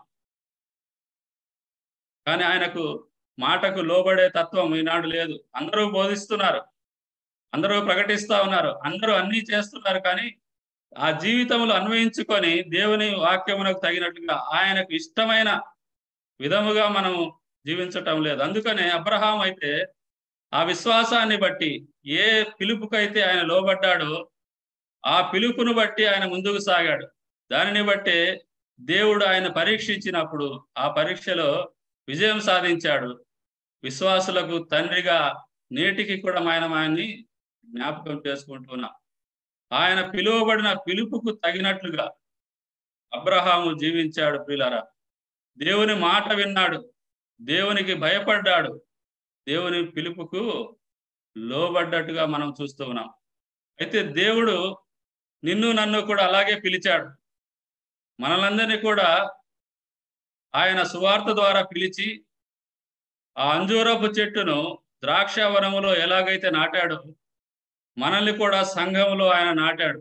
కానీ ఆయనకు మాటకు లోబడే తత్వం ఈనాడు లేదు అందరూ బోధిస్తున్నారు అందరూ ప్రకటిస్తా ఉన్నారు అందరూ అన్నీ చేస్తున్నారు కానీ ఆ జీవితంలో అన్వయించుకొని దేవుని వాక్యమునకు తగినట్లుగా ఆయనకు ఇష్టమైన విధముగా మనం జీవించటం లేదు అందుకనే అబ్రహాం అయితే ఆ విశ్వాసాన్ని బట్టి ఏ పిలుపుకైతే ఆయన లోబడ్డాడో ఆ పిలుపును బట్టి ఆయన ముందుకు సాగాడు దానిని బట్టే దేవుడు ఆయన పరీక్షించినప్పుడు ఆ పరీక్షలో విజయం సాధించాడు విశ్వాసులకు తండ్రిగా నేటికి కూడా ఆయన ఆయన్ని జ్ఞాపకం చేసుకుంటున్నాం ఆయన పిలువబడిన పిలుపుకు తగినట్లుగా అబ్రహాము జీవించాడు ప్రియులరా దేవుని మాట విన్నాడు దేవునికి భయపడ్డాడు దేవుని పిలుపుకు లోబడ్డట్టుగా మనం చూస్తూ ఉన్నాం అయితే దేవుడు నిన్ను నన్ను కూడా అలాగే పిలిచాడు మనలందరినీ కూడా ఆయన సువార్త ద్వారా పిలిచి ఆ అంజూరపు చెట్టును ద్రాక్ష వనములో ఎలాగైతే నాటాడో మనల్ని కూడా సంఘంలో ఆయన నాటాడు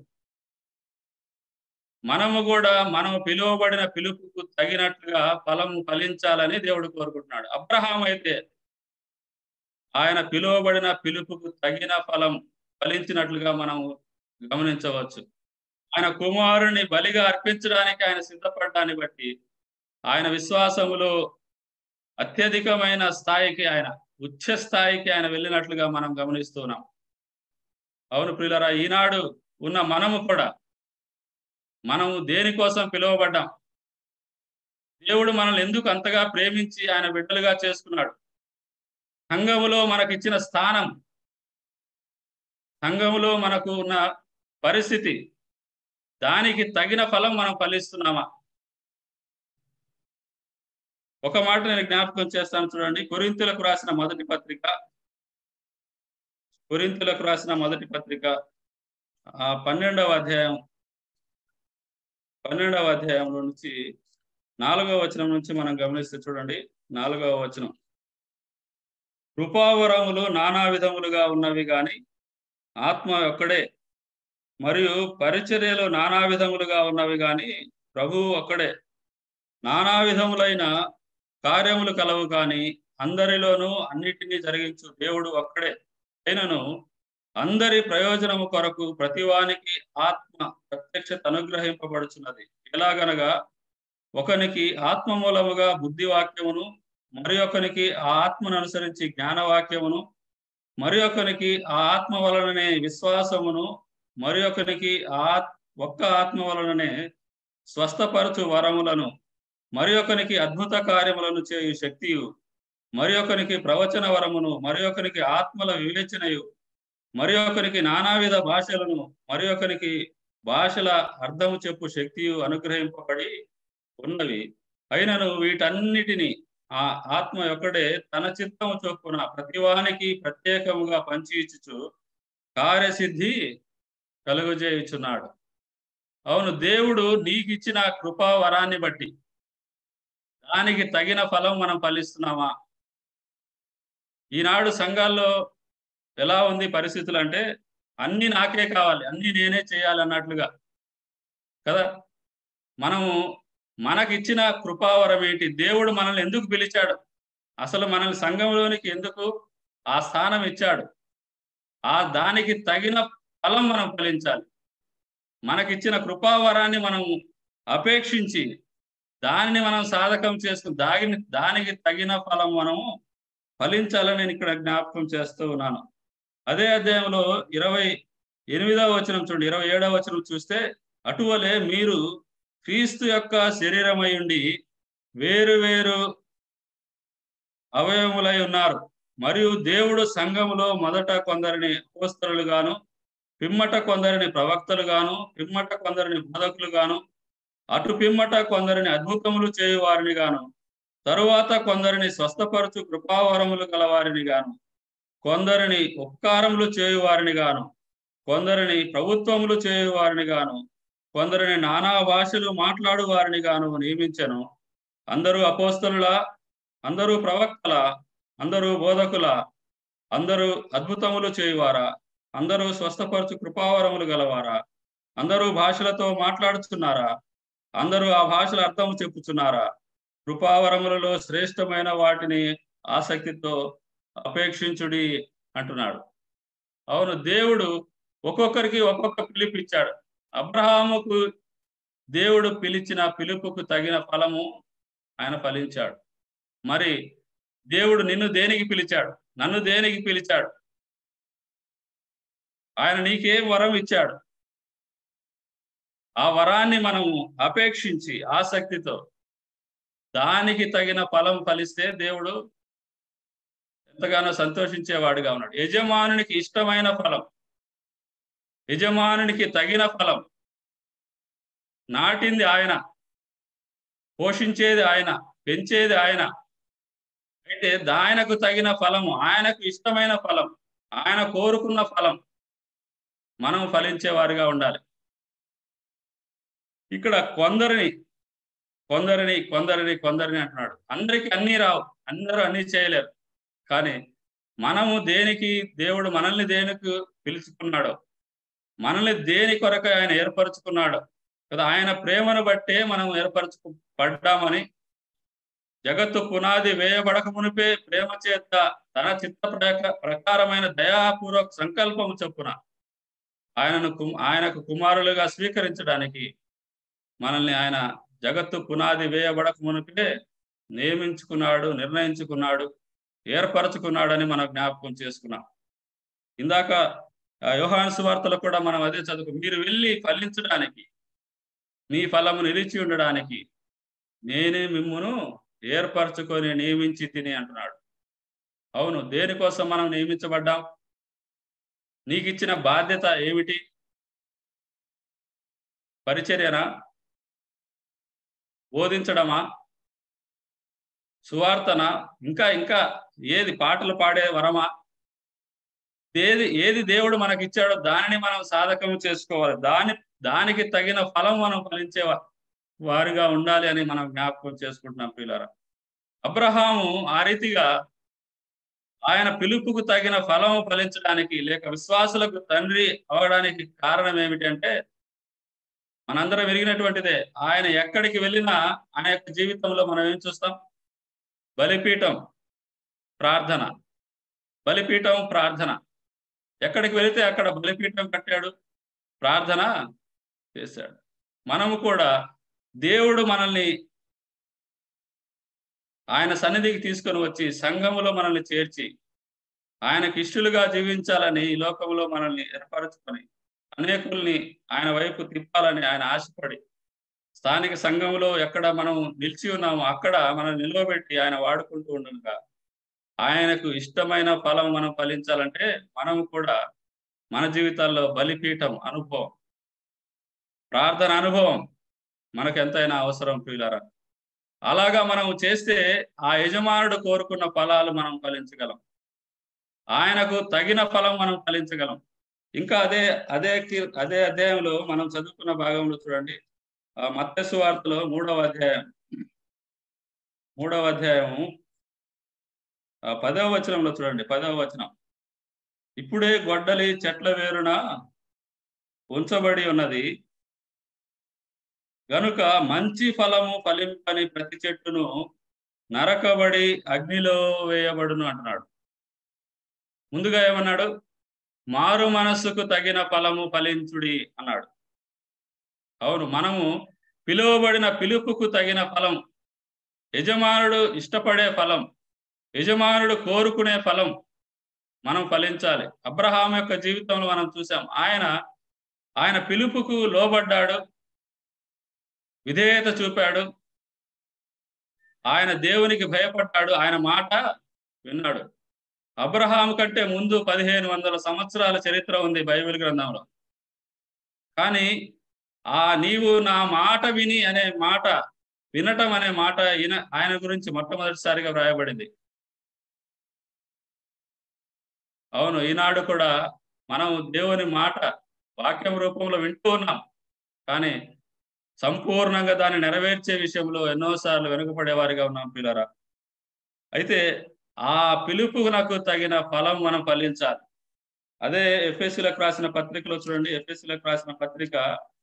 మనము కూడా మనము పిలువబడిన పిలుపుకు తగినట్లుగా ఫలం ఫలించాలని దేవుడు కోరుకుంటున్నాడు అబ్రహాం అయితే ఆయన పిలువబడిన పిలుపుకు తగిన ఫలం ఫలించినట్లుగా మనం గమనించవచ్చు ఆయన కుమారుని బలిగా అర్పించడానికి ఆయన సిద్ధపడ్డాన్ని బట్టి ఆయన విశ్వాసములో అత్యధికమైన స్థాయికి ఆయన ఉచ్చ స్థాయికి ఆయన వెళ్ళినట్లుగా మనం గమనిస్తున్నాం అవును ప్రియులరా ఈనాడు ఉన్న మనము కూడా మనము దేనికోసం పిలువబడ్డాం దేవుడు మనల్ని ఎందుకు అంతగా ప్రేమించి ఆయన బిడ్డలుగా చేసుకున్నాడు సంఘములో మనకిచ్చిన స్థానం సంఘములో మనకు ఉన్న పరిస్థితి దానికి తగిన ఫలం మనం ఫలిస్తున్నామా ఒక మాట నేను జ్ఞాపకం చేస్తాను చూడండి కొరింతులకు రాసిన మొదటి పత్రిక కొరింతులకు రాసిన మొదటి పత్రిక ఆ పన్నెండవ అధ్యాయం పన్నెండవ అధ్యాయం నుంచి నాలుగవ వచనం నుంచి మనం గమనిస్తే చూడండి నాలుగవ వచనం కృపావరములు నానా విధములుగా ఉన్నవి గాని ఆత్మ ఒక్కడే మరియు పరిచర్యలు నానా విధములుగా ఉన్నవి గాని ప్రభువు ఒక్కడే నానా విధములైన కార్యములు కలవు కానీ అందరిలోనూ అన్నిటినీ జరిగించు దేవుడు ఒక్కడే అయినను అందరి ప్రయోజనము కొరకు ప్రతివానికి ఆత్మ ప్రత్యక్షత అనుగ్రహింపబడుచున్నది ఎలాగనగా ఒకనికి ఆత్మ మూలముగా బుద్ధి వాక్యమును మరి ఒకనికి ఆ ఆత్మను అనుసరించి జ్ఞానవాక్యమును మరి ఒకనికి ఆ ఆత్మ వలననే విశ్వాసమును మరి ఒకనికి ఆ ఒక్క ఆత్మ వలననే స్వస్థపరచు వరములను మరి ఒకనికి అద్భుత కార్యములను చేయు శక్తియు మరి ఒకనికి ప్రవచన వరమును మరి ఒకనికి ఆత్మల వివేచనయు మరి ఒకరికి నానావిధ భాషలను మరి ఒకరికి భాషల అర్థము చెప్పు శక్తియు అనుగ్రహింపబడి ఉన్నవి అయినను వీటన్నిటిని ఆ ఆత్మ ఒక్కడే తన చిత్తము చొప్పున ప్రతివానికి ప్రత్యేకముగా పంచి ఇచ్చుచు కార్యసిద్ధి కలుగజేయుచున్నాడు అవును దేవుడు నీకు ఇచ్చిన కృపా వరాన్ని బట్టి దానికి తగిన ఫలం మనం ఫలిస్తున్నామా ఈనాడు సంఘాల్లో ఎలా ఉంది పరిస్థితులు అంటే అన్ని నాకే కావాలి అన్ని నేనే చేయాలి అన్నట్లుగా కదా మనము మనకిచ్చిన కృపావరం ఏంటి దేవుడు మనల్ని ఎందుకు పిలిచాడు అసలు మనల్ని సంఘంలోనికి ఎందుకు ఆ స్థానం ఇచ్చాడు ఆ దానికి తగిన ఫలం మనం ఫలించాలి మనకిచ్చిన కృపావరాన్ని మనం అపేక్షించి దానిని మనం సాధకం చేసుకుని దాగిని దానికి తగిన ఫలం మనము ఫలించాలని నేను ఇక్కడ జ్ఞాపకం చేస్తూ ఉన్నాను అదే అధ్యాయంలో ఇరవై ఎనిమిదవ వచనం చూడండి ఇరవై ఏడవ వచనం చూస్తే అటువలే మీరు క్రీస్తు యొక్క శరీరమై ఉండి వేరు వేరు అవయవములై ఉన్నారు మరియు దేవుడు సంఘములో మొదట కొందరిని అపోస్తలులు గాను పిమ్మట కొందరిని ప్రవక్తలు గాను పిమ్మట కొందరిని బోధకులు గాను అటు పిమ్మట కొందరిని అద్భుతములు చేయు వారిని గాను తరువాత కొందరిని స్వస్థపరచు కృపావరములు గలవారిని గాను కొందరిని ఉపకారములు చేయు వారిని గాను కొందరిని ప్రభుత్వములు చేయు వారిని గాను కొందరిని నానా భాషలు మాట్లాడు వారిని గాను నియమించను అందరూ అపోస్తలుల అందరూ ప్రవక్తల అందరూ బోధకుల అందరూ అద్భుతములు చేయువారా అందరూ స్వస్థపరచు కృపావరములు గలవారా అందరూ భాషలతో మాట్లాడుతున్నారా అందరూ ఆ భాషల అర్థం చెప్పుచున్నారా కృపావరములలో శ్రేష్టమైన వాటిని ఆసక్తితో అపేక్షించుడి అంటున్నాడు అవును దేవుడు ఒక్కొక్కరికి ఒక్కొక్క పిలుపు ఇచ్చాడు అబ్రహాముకు దేవుడు పిలిచిన పిలుపుకు తగిన ఫలము ఆయన ఫలించాడు మరి దేవుడు నిన్ను దేనికి పిలిచాడు నన్ను దేనికి పిలిచాడు ఆయన నీకేం వరం ఇచ్చాడు ఆ వరాన్ని మనము అపేక్షించి ఆసక్తితో దానికి తగిన ఫలం ఫలిస్తే దేవుడు ఎంతగానో సంతోషించేవాడుగా ఉన్నాడు యజమానునికి ఇష్టమైన ఫలం యజమానునికి తగిన ఫలం నాటింది ఆయన పోషించేది ఆయన పెంచేది ఆయన అయితే ఆయనకు తగిన ఫలము ఆయనకు ఇష్టమైన ఫలం ఆయన కోరుకున్న ఫలం మనం ఫలించేవారుగా ఉండాలి ఇక్కడ కొందరిని కొందరిని కొందరిని కొందరిని అంటున్నాడు అందరికి అన్నీ రావు అందరూ అన్నీ చేయలేరు కానీ మనము దేనికి దేవుడు మనల్ని దేనికి పిలుచుకున్నాడో మనల్ని దేని కొరకు ఆయన ఏర్పరచుకున్నాడో కదా ఆయన ప్రేమను బట్టే మనం ఏర్పరచు పడ్డామని జగత్తు పునాది వేయబడక మునిపే ప్రేమ చేత తన చిత్త ప్రకారమైన దయాపూర్వక సంకల్పము చొప్పున ఆయనను ఆయనకు కుమారులుగా స్వీకరించడానికి మనల్ని ఆయన జగత్తు పునాది వేయబడక మునిపే నియమించుకున్నాడు నిర్ణయించుకున్నాడు ఏర్పరచుకున్నాడని మనం జ్ఞాపకం చేసుకున్నాం ఇందాక యోహాను సువార్తలో కూడా మనం అదే చదువుకు మీరు వెళ్ళి ఫలించడానికి మీ ఫలము నిలిచి ఉండడానికి నేనే మిమ్మును ఏర్పరచుకొని నియమించి తిని అంటున్నాడు అవును దేనికోసం మనం నియమించబడ్డాం నీకు ఇచ్చిన బాధ్యత ఏమిటి పరిచర్యనా బోధించడమా సువార్తన ఇంకా ఇంకా ఏది పాటలు పాడే వరమా ఏది ఏది దేవుడు మనకిచ్చాడో దానిని మనం సాధకం చేసుకోవాలి దాని దానికి తగిన ఫలం మనం ఫలించే వారిగా ఉండాలి అని మనం జ్ఞాపకం చేసుకుంటున్నాం పిల్లరా అబ్రహాము ఆ రీతిగా ఆయన పిలుపుకు తగిన ఫలము ఫలించడానికి లేక విశ్వాసులకు తండ్రి అవడానికి కారణం ఏమిటంటే మనందరం ఎరిగినటువంటిదే ఆయన ఎక్కడికి వెళ్ళినా ఆయన యొక్క జీవితంలో మనం ఏం చూస్తాం బలిపీఠం ప్రార్థన బలిపీఠం ప్రార్థన ఎక్కడికి వెళితే అక్కడ బలిపీఠం కట్టాడు ప్రార్థన చేశాడు మనము కూడా దేవుడు మనల్ని ఆయన సన్నిధికి తీసుకొని వచ్చి సంఘములో మనల్ని చేర్చి ఆయనకి ఇష్టలుగా జీవించాలని ఈ లోకంలో మనల్ని ఏర్పరచుకొని అనేకుల్ని ఆయన వైపు తిప్పాలని ఆయన ఆశపడి స్థానిక సంఘంలో ఎక్కడ మనం నిలిచి ఉన్నామో అక్కడ మనం నిలవబెట్టి ఆయన వాడుకుంటూ ఉండగా ఆయనకు ఇష్టమైన ఫలం మనం ఫలించాలంటే మనం కూడా మన జీవితాల్లో బలిపీఠం అనుభవం ప్రార్థన అనుభవం మనకు ఎంతైనా అవసరం ప్రియులరా అలాగా మనం చేస్తే ఆ యజమానుడు కోరుకున్న ఫలాలు మనం ఫలించగలం ఆయనకు తగిన ఫలం మనం ఫలించగలం ఇంకా అదే అదే అదే అధ్యాయంలో మనం చదువుకున్న భాగంలో చూడండి మత్స్సు వార్తలో మూడవ అధ్యాయం మూడవ అధ్యాయము పదవ వచనంలో చూడండి పదవ వచనం ఇప్పుడే గొడ్డలి చెట్ల వేరున ఉంచబడి ఉన్నది గనుక మంచి ఫలము ఫలింపని ప్రతి చెట్టును నరకబడి అగ్నిలో వేయబడును అంటున్నాడు ముందుగా ఏమన్నాడు మారు మనస్సుకు తగిన ఫలము ఫలించుడి అన్నాడు అవును మనము పిలువబడిన పిలుపుకు తగిన ఫలం యజమానుడు ఇష్టపడే ఫలం యజమానుడు కోరుకునే ఫలం మనం ఫలించాలి అబ్రహాం యొక్క జీవితంలో మనం చూసాం ఆయన ఆయన పిలుపుకు లోబడ్డాడు విధేయత చూపాడు ఆయన దేవునికి భయపడ్డాడు ఆయన మాట విన్నాడు అబ్రహాం కంటే ముందు పదిహేను వందల సంవత్సరాల చరిత్ర ఉంది బైబిల్ గ్రంథంలో కానీ ఆ నీవు నా మాట విని అనే మాట వినటం అనే మాట ఈయన ఆయన గురించి మొట్టమొదటిసారిగా వ్రాయబడింది అవును ఈనాడు కూడా మనం దేవుని మాట వాక్యం రూపంలో వింటూ ఉన్నాం కానీ సంపూర్ణంగా దాన్ని నెరవేర్చే విషయంలో ఎన్నోసార్లు వెనుకపడేవారిగా ఉన్నాం పిల్లరా అయితే ఆ పిలుపునకు తగిన ఫలం మనం ఫలించాలి అదే ఎఫ్ఎస్సీలకు రాసిన పత్రికలో చూడండి ఎఫ్ఎస్సీలకు రాసిన పత్రిక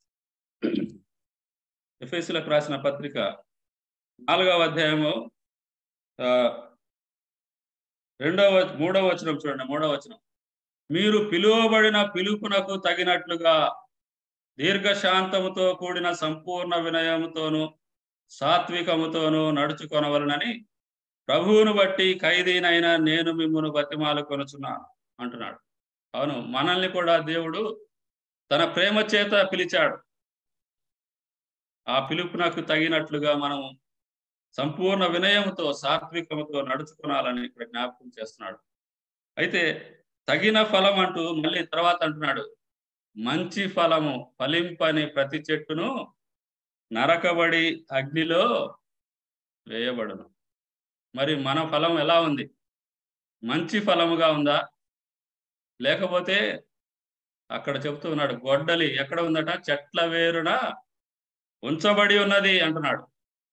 ఎఫ్ఎస్సీలకు రాసిన పత్రిక నాలుగవ అధ్యాయము ఆ, రెండవ మూడవ వచనం చూడండి మూడవ వచనం మీరు పిలువబడిన పిలుపునకు తగినట్లుగా దీర్ఘశాంతముతో కూడిన సంపూర్ణ వినయముతోను సాత్వికముతోను నడుచుకొనవలనని ప్రభువును బట్టి ఖైదీనైన నేను మిమ్మును బతిమాలు కొనుచున్నాను అంటున్నాడు అవును మనల్ని కూడా దేవుడు తన ప్రేమ చేత పిలిచాడు ఆ పిలుపునకు తగినట్లుగా మనము సంపూర్ణ వినయముతో సాత్వికముతో నడుచుకునాలని ఇక్కడ జ్ఞాపకం చేస్తున్నాడు అయితే తగిన ఫలం అంటూ మళ్ళీ తర్వాత అంటున్నాడు మంచి ఫలము ఫలింపని ప్రతి చెట్టును నరకబడి అగ్నిలో వేయబడును మరి మన ఫలం ఎలా ఉంది మంచి ఫలముగా ఉందా లేకపోతే అక్కడ చెప్తూ ఉన్నాడు గొడ్డలి ఎక్కడ ఉందట చెట్ల వేరున ఉంచబడి ఉన్నది అంటున్నాడు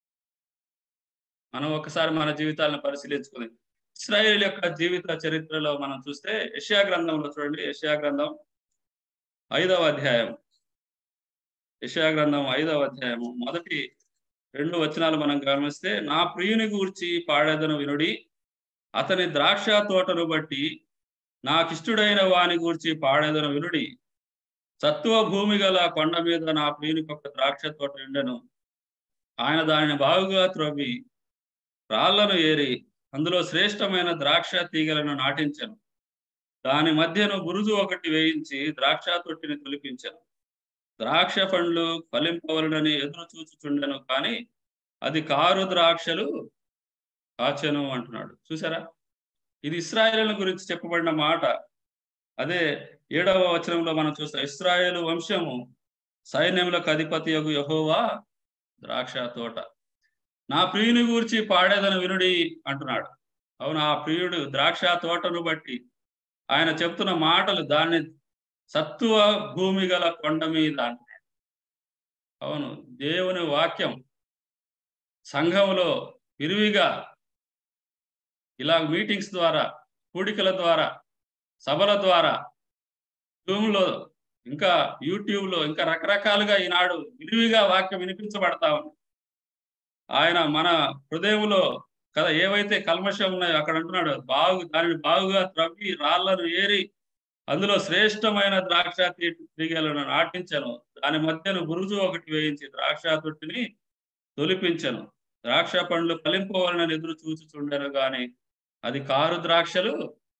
మనం ఒకసారి మన జీవితాలను పరిశీలించుకుని ఇస్రాయేల్ యొక్క జీవిత చరిత్రలో మనం చూస్తే యష్యా గ్రంథంలో చూడండి యష్యా గ్రంథం ఐదవ అధ్యాయం యష్యా గ్రంథం ఐదవ అధ్యాయము మొదటి రెండు వచనాలు మనం గమనిస్తే నా ప్రియుని గూర్చి పాడేదను వినుడి అతని ద్రాక్ష తోటను బట్టి నాకిష్టుడైన వాని గూర్చి పాడేదను వినుడి సత్వ భూమి గల కొండ మీద నా ప్రియునికి ఒక ద్రాక్ష తోట ఉండెను ఆయన దానిని బాగుగా త్రవ్వి రాళ్లను ఏరి అందులో శ్రేష్టమైన ద్రాక్ష తీగలను నాటించను దాని మధ్యను బురుజు ఒకటి వేయించి ద్రాక్ష తొట్టిని తొలిపించను ద్రాక్ష పండ్లు ఫలింపవలనని ఎదురు చూచుచుండెను కానీ అది కారు ద్రాక్షలు కాచెను అంటున్నాడు చూసారా ఇది ఇస్రాయేల్ గురించి చెప్పబడిన మాట అదే ఏడవ వచనంలో మనం చూస్తాం ఇస్రాయేలు వంశము సైన్యములకు అధిపతి యొక్క యహోవా ద్రాక్ష తోట నా ప్రియుని గూర్చి పాడేదను వినుడి అంటున్నాడు అవును ఆ ప్రియుడు ద్రాక్ష తోటను బట్టి ఆయన చెప్తున్న మాటలు దాన్ని సత్తువ భూమి గల కొండ మీద అంటున్నాడు అవును దేవుని వాక్యం సంఘంలో విరివిగా ఇలా మీటింగ్స్ ద్వారా కూడికల ద్వారా సభల ద్వారా జూమ్లో ఇంకా యూట్యూబ్లో ఇంకా రకరకాలుగా ఈనాడు విరివిగా వాక్యం వినిపించబడతా ఉంది ఆయన మన హృదయంలో కదా ఏవైతే కల్మషం ఉన్నాయో అక్కడ అంటున్నాడు బాగు దానిని బాగుగా త్రవ్వి రాళ్లను ఏరి అందులో శ్రేష్టమైన ద్రాక్ష తీగలను నాటించను దాని మధ్యను బురుజు ఒకటి వేయించి ద్రాక్ష తొట్టిని తొలిపించను ద్రాక్ష పండ్లు ఫలింపవలనని ఎదురు చూచుచుండెను గాని అది కారు ద్రాక్షలు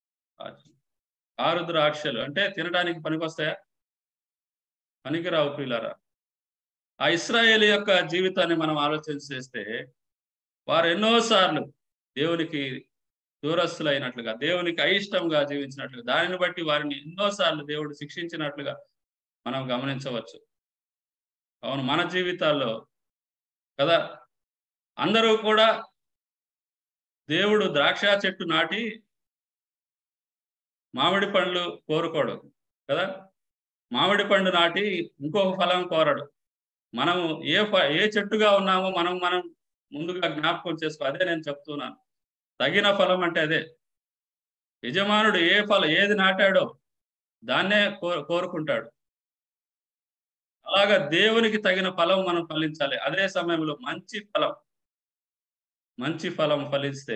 కారు ద్రాక్షలు అంటే తినడానికి పనికొస్తాయా పనికిరావు ప్రియులారా ఆ ఇస్రాయేల్ యొక్క జీవితాన్ని మనం ఆలోచన చేస్తే వారు ఎన్నోసార్లు దేవునికి దూరస్తులైనట్లుగా దేవునికి అయిష్టంగా జీవించినట్లుగా దానిని బట్టి వారిని ఎన్నోసార్లు దేవుడు శిక్షించినట్లుగా మనం గమనించవచ్చు అవును మన జీవితాల్లో కదా అందరూ కూడా దేవుడు ద్రాక్ష చెట్టు నాటి మామిడి పండ్లు కోరుకోడు కదా మామిడి పండు నాటి ఇంకొక ఫలం కోరడు మనము ఏ ఫ ఏ చెట్టుగా ఉన్నామో మనం మనం ముందుగా జ్ఞాపకం చేసుకో అదే నేను చెప్తున్నాను తగిన ఫలం అంటే అదే యజమానుడు ఏ ఫలం ఏది నాటాడో దాన్నే కో కోరుకుంటాడు అలాగా దేవునికి తగిన ఫలం మనం ఫలించాలి అదే సమయంలో మంచి ఫలం మంచి ఫలం ఫలిస్తే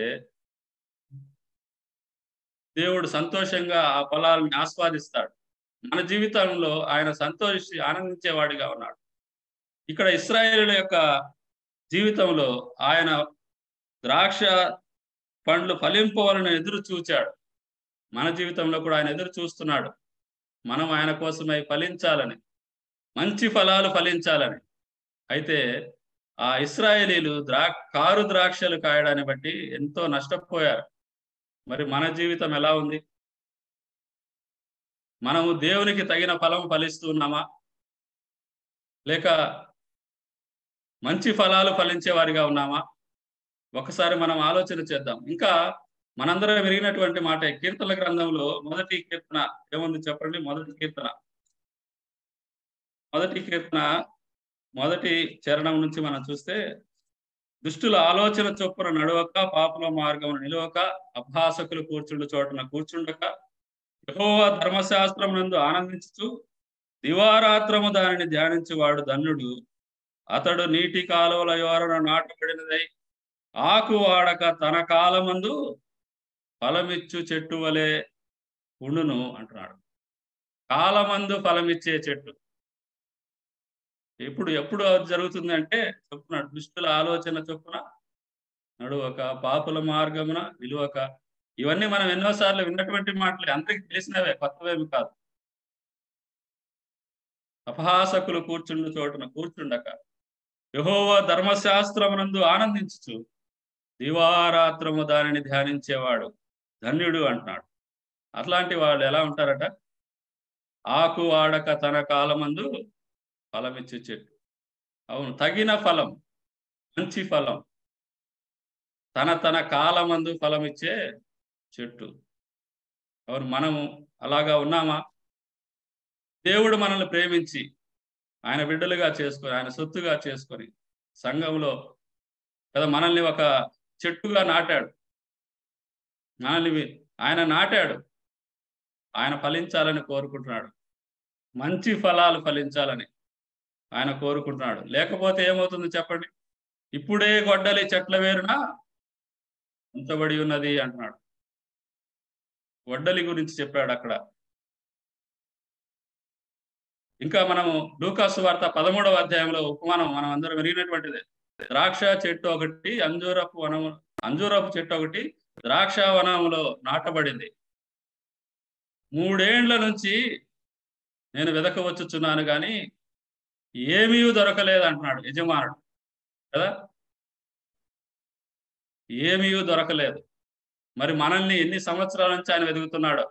దేవుడు సంతోషంగా ఆ ఫలాలను ఆస్వాదిస్తాడు మన జీవితంలో ఆయన సంతోషి ఆనందించేవాడిగా ఉన్నాడు ఇక్కడ ఇస్రాయేలుల యొక్క జీవితంలో ఆయన ద్రాక్ష పండ్లు ఫలింపవాలని ఎదురు చూచాడు మన జీవితంలో కూడా ఆయన ఎదురు చూస్తున్నాడు మనం ఆయన కోసమై ఫలించాలని మంచి ఫలాలు ఫలించాలని అయితే ఆ ఇస్రాయేలీలు ద్రా కారు ద్రాక్షలు కాయడాన్ని బట్టి ఎంతో నష్టపోయారు మరి మన జీవితం ఎలా ఉంది మనము దేవునికి తగిన ఫలం ఫలిస్తున్నామా లేక మంచి ఫలాలు ఫలించే వారిగా ఉన్నామా ఒకసారి మనం ఆలోచన చేద్దాం ఇంకా మనందరం విరిగినటువంటి మాట కీర్తన గ్రంథంలో మొదటి కీర్తన ఏముంది చెప్పండి మొదటి కీర్తన మొదటి కీర్తన మొదటి చరణం నుంచి మనం చూస్తే దుష్టుల ఆలోచన చొప్పున నడవక పాపుల మార్గం నిలవక అభాసకులు కూర్చుండు చోటన కూర్చుండక యెహోవా ధర్మశాస్త్రం నందు ఆనందించుతూ దివారాత్రము దానిని ధ్యానించువాడు ధన్యుడు అతడు నీటి కాలువల యోరన నాటబడినదై ఆకు వాడక తన కాలమందు ఫలమిచ్చు చెట్టు వలె ఉండును అంటున్నాడు కాలమందు ఫలమిచ్చే చెట్టు ఎప్పుడు ఎప్పుడు అది జరుగుతుంది అంటే చెప్పున్నాడు దుష్టుల ఆలోచన చొప్పున నడువక పాపుల మార్గమున విలువక ఇవన్నీ మనం ఎన్నోసార్లు విన్నటువంటి మాటలే అందరికి తెలిసినవే కొత్తవేమి కాదు అపహాసకులు కూర్చుండు చోటున కూర్చుండక యహోవ ధర్మశాస్త్రమునందు ఆనందించుచు దివారాత్రము దానిని ధ్యానించేవాడు ధన్యుడు అంటున్నాడు అట్లాంటి వాళ్ళు ఎలా ఉంటారట ఆకు వాడక తన కాలమందు ఫలమిచ్చే చెట్టు అవును తగిన ఫలం మంచి ఫలం తన తన కాలమందు ఫలమిచ్చే చెట్టు అవును మనము అలాగా ఉన్నామా దేవుడు మనల్ని ప్రేమించి ఆయన బిడ్డలుగా చేసుకొని ఆయన సొత్తుగా చేసుకొని సంఘంలో కదా మనల్ని ఒక చెట్టుగా నాటాడు మనల్ని ఆయన నాటాడు ఆయన ఫలించాలని కోరుకుంటున్నాడు మంచి ఫలాలు ఫలించాలని ఆయన కోరుకుంటున్నాడు లేకపోతే ఏమవుతుంది చెప్పండి ఇప్పుడే గొడ్డలి చెట్ల వేరున ఉంచబడి ఉన్నది అంటున్నాడు గొడ్డలి గురించి చెప్పాడు అక్కడ ఇంకా మనము లూకాసు వార్త పదమూడవ అధ్యాయంలో ఉపమానం మనం అందరం విరిగినటువంటిదే ద్రాక్ష చెట్టు ఒకటి అంజూరపు వనము అంజూరపు చెట్టు ఒకటి ద్రాక్ష వనములో నాటబడింది మూడేండ్ల నుంచి నేను వెదకవచ్చుచున్నాను కానీ ఏమీ దొరకలేదు అంటున్నాడు యజమానుడు కదా ఏమీ దొరకలేదు మరి మనల్ని ఎన్ని సంవత్సరాల నుంచి ఆయన వెతుకుతున్నాడో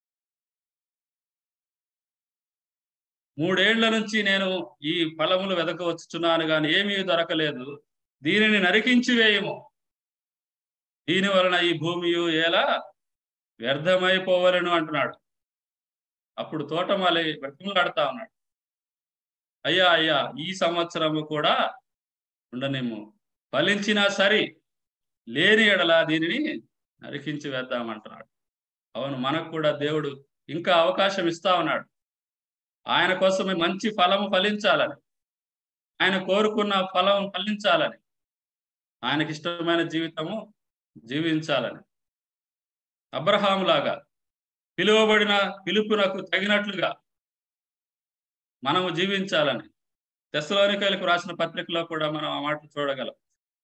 మూడేళ్ల నుంచి నేను ఈ ఫలములు వెదకవచ్చుచున్నాను కానీ ఏమీ దొరకలేదు దీనిని నరికించి వేయము దీని వలన ఈ భూమి ఎలా వ్యర్థమైపోవలను అంటున్నాడు అప్పుడు తోటమాలి బ్రతిమలాడుతా ఉన్నాడు అయ్యా అయ్యా ఈ సంవత్సరము కూడా ఉండనేమో ఫలించినా సరి లేని ఎడల దీనిని నరికించి వేద్దామంటున్నాడు అవును మనకు కూడా దేవుడు ఇంకా అవకాశం ఇస్తా ఉన్నాడు ఆయన కోసమే మంచి ఫలము ఫలించాలని ఆయన కోరుకున్న ఫలం ఫలించాలని ఆయనకి ఇష్టమైన జీవితము జీవించాలని అబ్రహాం లాగా పిలువబడిన పిలుపునకు తగినట్లుగా మనము జీవించాలని తెస్సలోనికలకు రాసిన పత్రికలో కూడా మనం ఆ మాట చూడగలం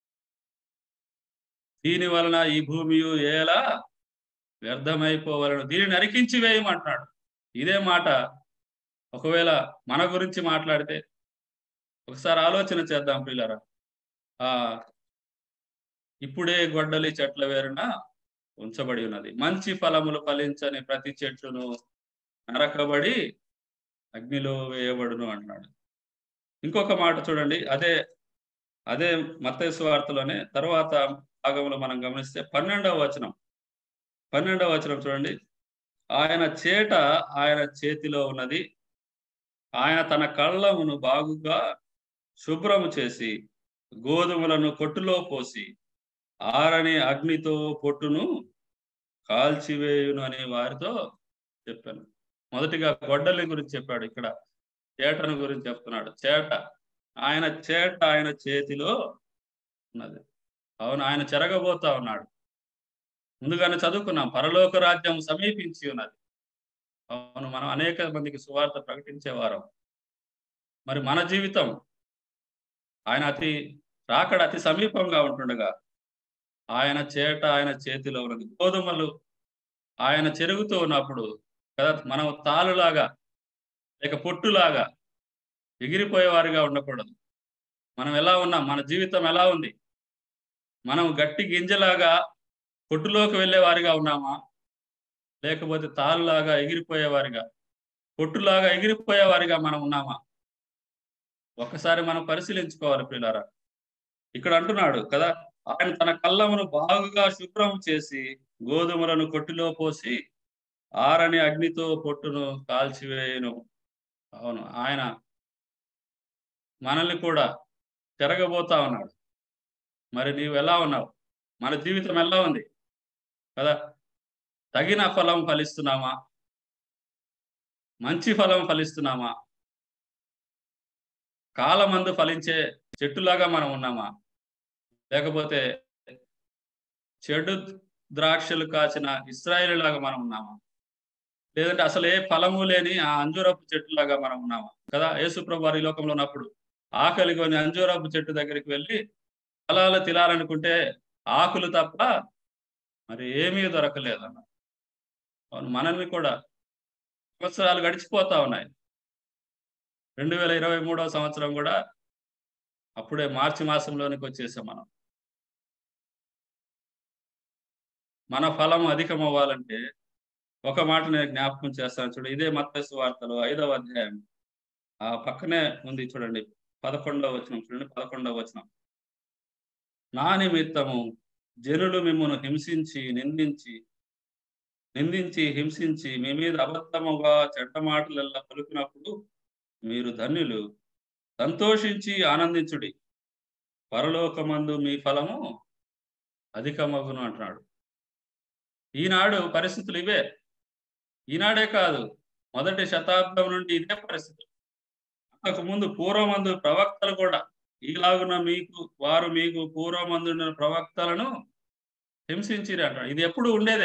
దీని వలన ఈ భూమి ఎలా వ్యర్థమైపోవాలను దీనిని నరికించి వేయమంటున్నాడు ఇదే మాట ఒకవేళ మన గురించి మాట్లాడితే ఒకసారి ఆలోచన చేద్దాం పిల్లరా ఆ ఇప్పుడే గొడ్డలి చెట్ల వేరున ఉంచబడి ఉన్నది మంచి ఫలములు ఫలించని ప్రతి చెట్టును నరకబడి అగ్నిలో వేయబడును అన్నాడు ఇంకొక మాట చూడండి అదే అదే మత్తైసు వార్తలోనే తర్వాత భాగంలో మనం గమనిస్తే పన్నెండవ వచనం పన్నెండవ వచనం చూడండి ఆయన చేట ఆయన చేతిలో ఉన్నది ఆయన తన కళ్ళమును బాగుగా శుభ్రము చేసి గోధుమలను కొట్టులో పోసి ఆరని అగ్నితో పొట్టును కాల్చివేయును అనే వారితో చెప్పాను మొదటిగా గొడ్డలి గురించి చెప్పాడు ఇక్కడ చేటను గురించి చెప్తున్నాడు చేట ఆయన చేట ఆయన చేతిలో ఉన్నది అవును ఆయన చెరగబోతా ఉన్నాడు ముందుగానే చదువుకున్నాం పరలోక రాజ్యం సమీపించి ఉన్నది అవును మనం అనేక మందికి సువార్త ప్రకటించేవారం మరి మన జీవితం ఆయన అతి రాకడ అతి సమీపంగా ఉంటుండగా ఆయన చేట ఆయన చేతిలో ఉన్నది గోధుమలు ఆయన చెరుగుతూ ఉన్నప్పుడు కదా మనం తాలులాగా లేక పొట్టులాగా ఎగిరిపోయేవారిగా ఉండకూడదు మనం ఎలా ఉన్నాం మన జీవితం ఎలా ఉంది మనం గట్టి గింజలాగా పొట్టులోకి వెళ్ళేవారిగా ఉన్నామా లేకపోతే తాళ్ళలాగా ఎగిరిపోయేవారిగా పొట్టులాగా ఎగిరిపోయేవారిగా మనం ఉన్నామా ఒక్కసారి మనం పరిశీలించుకోవాలి పిల్లారా ఇక్కడ అంటున్నాడు కదా ఆయన తన కళ్ళమును బాగుగా శుభ్రం చేసి గోధుమలను కొట్టిలో పోసి ఆరని అగ్నితో పొట్టును కాల్చివేయను అవును ఆయన మనల్ని కూడా తిరగబోతా ఉన్నాడు మరి నీవు ఎలా ఉన్నావు మన జీవితం ఎలా ఉంది కదా తగిన ఫలం ఫలిస్తున్నామా మంచి ఫలం ఫలిస్తున్నామా కాలమందు ఫలించే చెట్టులాగా మనం ఉన్నామా లేకపోతే చెడు ద్రాక్షలు కాచిన ఇస్రాయేల్ లాగా మనం ఉన్నామా లేదంటే అసలు ఏ ఫలము లేని ఆ అంజూరపు చెట్టులాగా మనం ఉన్నామా కదా యేసుప్రభు వారి లోకంలో ఉన్నప్పుడు ఆకలి కొని అంజూరపు చెట్టు దగ్గరికి వెళ్ళి ఫలాలు తినాలనుకుంటే ఆకులు తప్ప మరి ఏమీ దొరకలేదన్న అవును మనల్ని కూడా సంవత్సరాలు గడిచిపోతా ఉన్నాయి రెండు వేల ఇరవై మూడవ సంవత్సరం కూడా అప్పుడే మార్చి మాసంలోనికి వచ్చేసాం మనం మన ఫలం అధికం అవ్వాలంటే ఒక మాట నేను జ్ఞాపకం చేస్తాను చూడండి ఇదే మత్తసు వార్తలు ఐదవ అధ్యాయం ఆ పక్కనే ఉంది చూడండి పదకొండవ వచనం చూడండి పదకొండవ వచనం నా నిమిత్తము జనులు మిమ్మల్ని హింసించి నిందించి నిందించి హింసించి మీ మీద అబద్ధముగా చెడ్డ మాటలల్లా పలుకున్నప్పుడు మీరు ధన్యులు సంతోషించి ఆనందించుడి పరలోకమందు మీ ఫలము అధికమగును అంటున్నాడు ఈనాడు పరిస్థితులు ఇవే ఈనాడే కాదు మొదటి శతాబ్దం నుండి ఇదే పరిస్థితి అంతకు ముందు పూర్వమందు ప్రవక్తలు కూడా ఈలాగున మీకు వారు మీకు పూర్వమందున్న ప్రవక్తలను హింసించిరి అంటాడు ఇది ఎప్పుడు ఉండేదే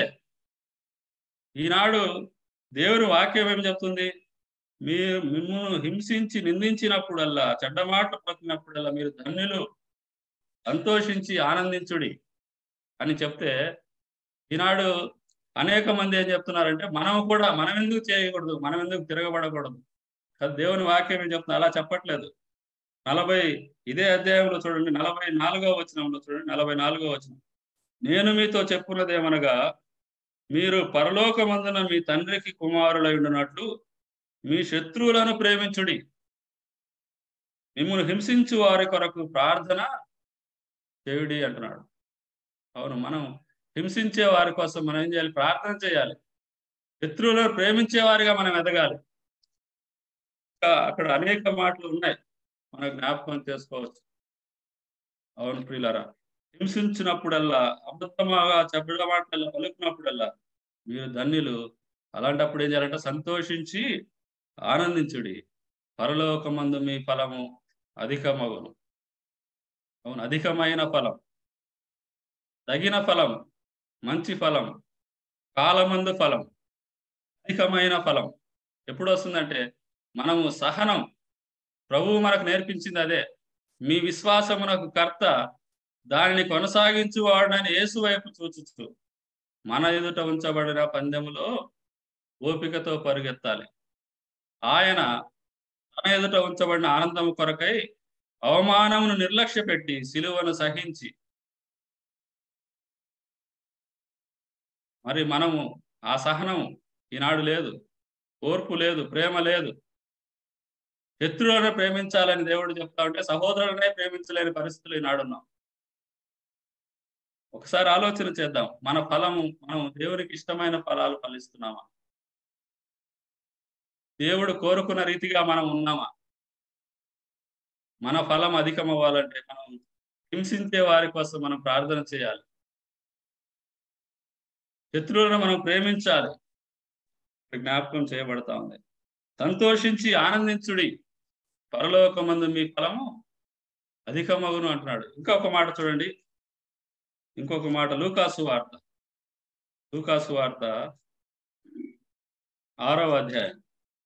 ఈనాడు దేవుని వాక్యం ఏం చెప్తుంది మీరు మిమ్మల్ని హింసించి నిందించినప్పుడల్లా చెడ్డ మాట పలికినప్పుడల్లా మీరు ధన్యులు సంతోషించి ఆనందించుడి అని చెప్తే ఈనాడు అనేక మంది ఏం చెప్తున్నారంటే మనం కూడా మనం ఎందుకు చేయకూడదు మనం ఎందుకు తిరగబడకూడదు కదా దేవుని వాక్యం ఏం చెప్తున్నా అలా చెప్పట్లేదు నలభై ఇదే అధ్యాయంలో చూడండి నలభై నాలుగో వచనంలో చూడండి నలభై నాలుగో వచనం నేను మీతో చెప్పున్నదేమనగా మీరు పరలోకమందున మీ తండ్రికి కుమారులై ఉండినట్లు మీ శత్రువులను ప్రేమించుడి మిమ్మల్ని హింసించు వారి కొరకు ప్రార్థన చేయుడి అంటున్నాడు అవును మనం హింసించే వారి కోసం మనం ఏం చేయాలి ప్రార్థన చేయాలి శత్రువులను ప్రేమించే వారిగా మనం ఎదగాలి ఇంకా అక్కడ అనేక మాటలు ఉన్నాయి మనం జ్ఞాపకం చేసుకోవచ్చు అవును ప్రియులరా హింసించినప్పుడల్లా అబద్ధమాగా చెడ్డ మాటలు పలుకున్నప్పుడల్లా మీరు ధన్యులు అలాంటప్పుడు ఏం చేయాలంటే సంతోషించి ఆనందించుడి పరలోకమందు మీ ఫలము అధికమగును అవును అధికమైన ఫలం తగిన ఫలం మంచి ఫలం కాలమందు ఫలం అధికమైన ఫలం ఎప్పుడు వస్తుందంటే మనము సహనం ప్రభువు మనకు నేర్పించింది అదే మీ విశ్వాసమునకు కర్త దానిని కొనసాగించు వాడని యేసు వైపు చూచుతూ మన ఎదుట ఉంచబడిన పందెములో ఓపికతో పరుగెత్తాలి ఆయన తన ఎదుట ఉంచబడిన ఆనందము కొరకై అవమానమును నిర్లక్ష్య పెట్టి సిలువను సహించి మరి మనము ఆ సహనం ఈనాడు లేదు ఓర్పు లేదు ప్రేమ లేదు శత్రువులను ప్రేమించాలని దేవుడు చెప్తా ఉంటే సహోదరులనే ప్రేమించలేని పరిస్థితులు ఈనాడు ఉన్నాం ఒకసారి ఆలోచన చేద్దాం మన ఫలము మనం దేవునికి ఇష్టమైన ఫలాలు ఫలిస్తున్నామా దేవుడు కోరుకున్న రీతిగా మనం ఉన్నామా మన ఫలం అధికం అవ్వాలంటే మనం హింసించే వారి కోసం మనం ప్రార్థన చేయాలి శత్రువులను మనం ప్రేమించాలి జ్ఞాపకం చేయబడతా ఉంది సంతోషించి ఆనందించుడి పరలోకమందు మీ ఫలము అధికమగును అంటున్నాడు ఇంకొక మాట చూడండి ఇంకొక మాట లూకాసు వార్త లూకాసు వార్త ఆరవ అధ్యాయం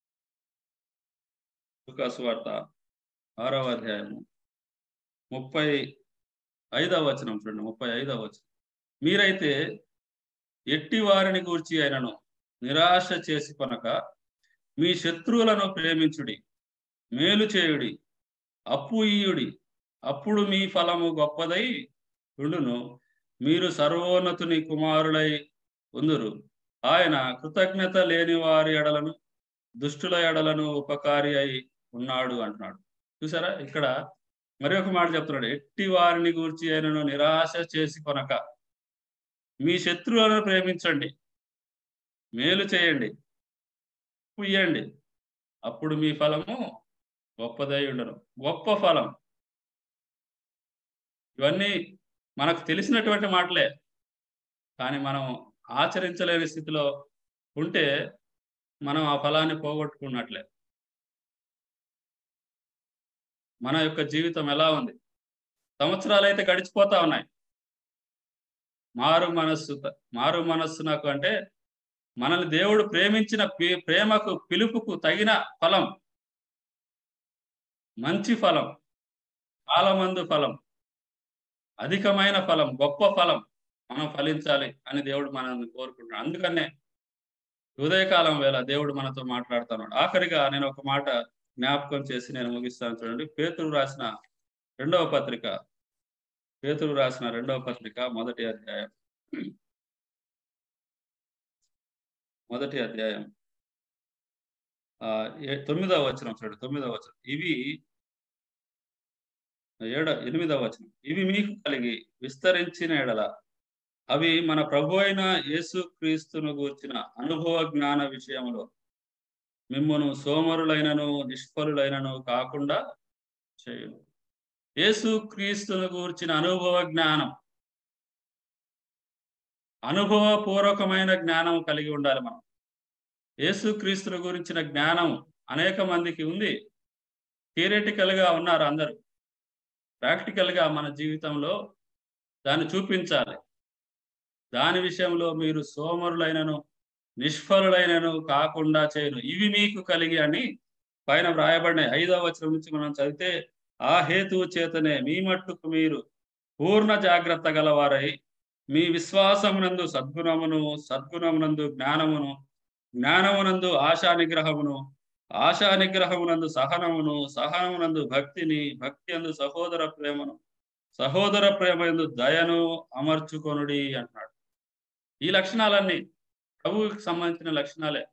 లూకాసు వార్త ఆరవ అధ్యాయము ముప్పై ఐదవ వచనం చూడండి ముప్పై ఐదవ వచనం మీరైతే ఎట్టి వారిని గూర్చి అయినను నిరాశ చేసి కొనక మీ శత్రువులను ప్రేమించుడి మేలు చేయుడి అప్పు ఇయ్యుడి అప్పుడు మీ ఫలము గొప్పదై ఉండును మీరు సర్వోన్నతుని కుమారులై ఉందురు ఆయన కృతజ్ఞత లేని వారి ఎడలను దుష్టుల ఎడలను ఉపకారి అయి ఉన్నాడు అంటున్నాడు చూసారా ఇక్కడ మరి ఒక మాట చెప్తున్నాడు ఎట్టి వారిని గూర్చి ఆయనను నిరాశ చేసి కొనక మీ శత్రువులను ప్రేమించండి మేలు చేయండి పుయ్యండి అప్పుడు మీ ఫలము గొప్పదై ఉండను గొప్ప ఫలం ఇవన్నీ మనకు తెలిసినటువంటి మాటలే కానీ మనం ఆచరించలేని స్థితిలో ఉంటే మనం ఆ ఫలాన్ని పోగొట్టుకున్నట్లే మన యొక్క జీవితం ఎలా ఉంది సంవత్సరాలు అయితే గడిచిపోతా ఉన్నాయి మారు మనస్సు మారు మనస్సు నాకు అంటే మనల్ని దేవుడు ప్రేమించిన ప్రేమకు పిలుపుకు తగిన ఫలం మంచి ఫలం కాలమందు ఫలం అధికమైన ఫలం గొప్ప ఫలం మనం ఫలించాలి అని దేవుడు మనల్ని కోరుకుంటున్నాడు అందుకనే ఉదయకాలం వేళ దేవుడు మనతో మాట్లాడుతున్నాడు ఆఖరిగా నేను ఒక మాట జ్ఞాపకం చేసి నేను ముగిస్తాను చూడండి పేతురు రాసిన రెండవ పత్రిక పేతురు రాసిన రెండవ పత్రిక మొదటి అధ్యాయం మొదటి అధ్యాయం ఆ తొమ్మిదవ వచనం చూడండి తొమ్మిదవ వచనం ఇవి ఏడ ఎనిమిదవ వచనం ఇవి మీకు కలిగి విస్తరించిన ఎడల అవి మన ప్రభు అయిన యేసు క్రీస్తును గూర్చిన అనుభవ జ్ఞాన విషయంలో మిమ్మను సోమరులైనను నిష్ఫలులైనను కాకుండా చేయను యేసు క్రీస్తును గూర్చిన అనుభవ జ్ఞానం అనుభవపూర్వకమైన జ్ఞానం కలిగి ఉండాలి మనం యేసు క్రీస్తును గురించిన జ్ఞానం అనేక మందికి ఉంది థియరిటికల్ గా ఉన్నారు అందరూ ప్రాక్టికల్ గా మన జీవితంలో దాన్ని చూపించాలి దాని విషయంలో మీరు సోమరులైనను నిష్ఫలులైనను కాకుండా చేయను ఇవి మీకు కలిగి అని పైన వ్రాయబడినాయి ఐదవ వచనం నుంచి మనం చదివితే ఆ హేతువు చేతనే మీ మట్టుకు మీరు పూర్ణ జాగ్రత్త గలవారై మీ విశ్వాసమునందు సద్గుణమును సద్గుణమునందు జ్ఞానమును జ్ఞానమునందు ఆశా నిగ్రహమును ఆశా నిగ్రహమునందు సహనమును సహనమునందు భక్తిని భక్తి అందు సహోదర ప్రేమను సహోదర ప్రేమ ఎందు దయను అమర్చుకొనుడి అంటున్నాడు ఈ లక్షణాలన్నీ ప్రభువుకి సంబంధించిన లక్షణాలే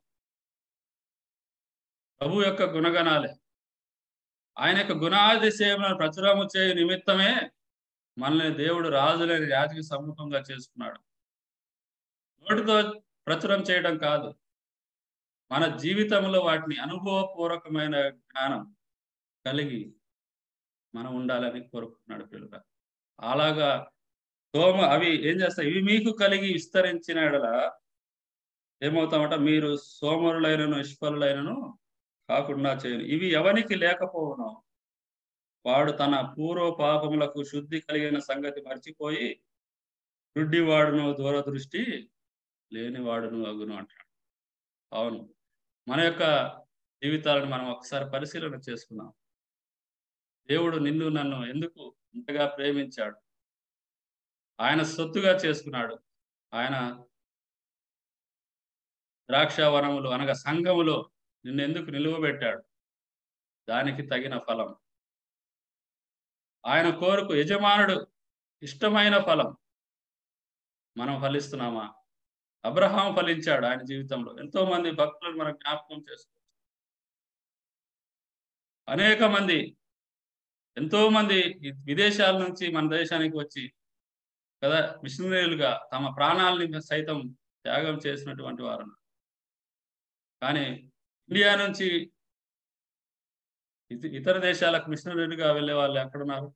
ప్రభు యొక్క గుణగణాలే ఆయన యొక్క గుణాతిశయములను ప్రచురము చేయు నిమిత్తమే మనల్ని దేవుడు రాజులేని రాజుకి సమ్ముఖంగా చేసుకున్నాడు నోటితో ప్రచురం చేయడం కాదు మన జీవితంలో వాటిని అనుభవపూర్వకమైన జ్ఞానం కలిగి మనం ఉండాలని కోరుకుంటున్నాడు పిల్లల అలాగా సోమ అవి ఏం చేస్తాయి ఇవి మీకు కలిగి విస్తరించిన ఎడల ఏమవుతామట మీరు సోమరులైనను నిష్ఫలులైనను కాకుండా చేయను ఇవి ఎవనికి లేకపోవను వాడు తన పూర్వ పాపములకు శుద్ధి కలిగిన సంగతి మర్చిపోయి వాడును దూరదృష్టి లేనివాడును అగును అంటాడు అవును మన యొక్క జీవితాలను మనం ఒకసారి పరిశీలన చేసుకున్నాం దేవుడు నిన్ను నన్ను ఎందుకు ఇంతగా ప్రేమించాడు ఆయన సొత్తుగా చేసుకున్నాడు ఆయన ద్రాక్షావనములు అనగా సంఘములో నిన్ను ఎందుకు నిలువబెట్టాడు దానికి తగిన ఫలం ఆయన కోరుకు యజమానుడు ఇష్టమైన ఫలం మనం ఫలిస్తున్నామా అబ్రహాం ఫలించాడు ఆయన జీవితంలో ఎంతో మంది భక్తులను మనం జ్ఞాపకం చేసుకోవచ్చు అనేక మంది ఎంతో మంది విదేశాల నుంచి మన దేశానికి వచ్చి కదా మిషనరీలుగా తమ ప్రాణాలని సైతం త్యాగం చేసినటువంటి వారు కానీ ఇండియా నుంచి ఇతర దేశాలకు మిషనరీలుగా వెళ్ళే వాళ్ళు ఎక్కడున్నారు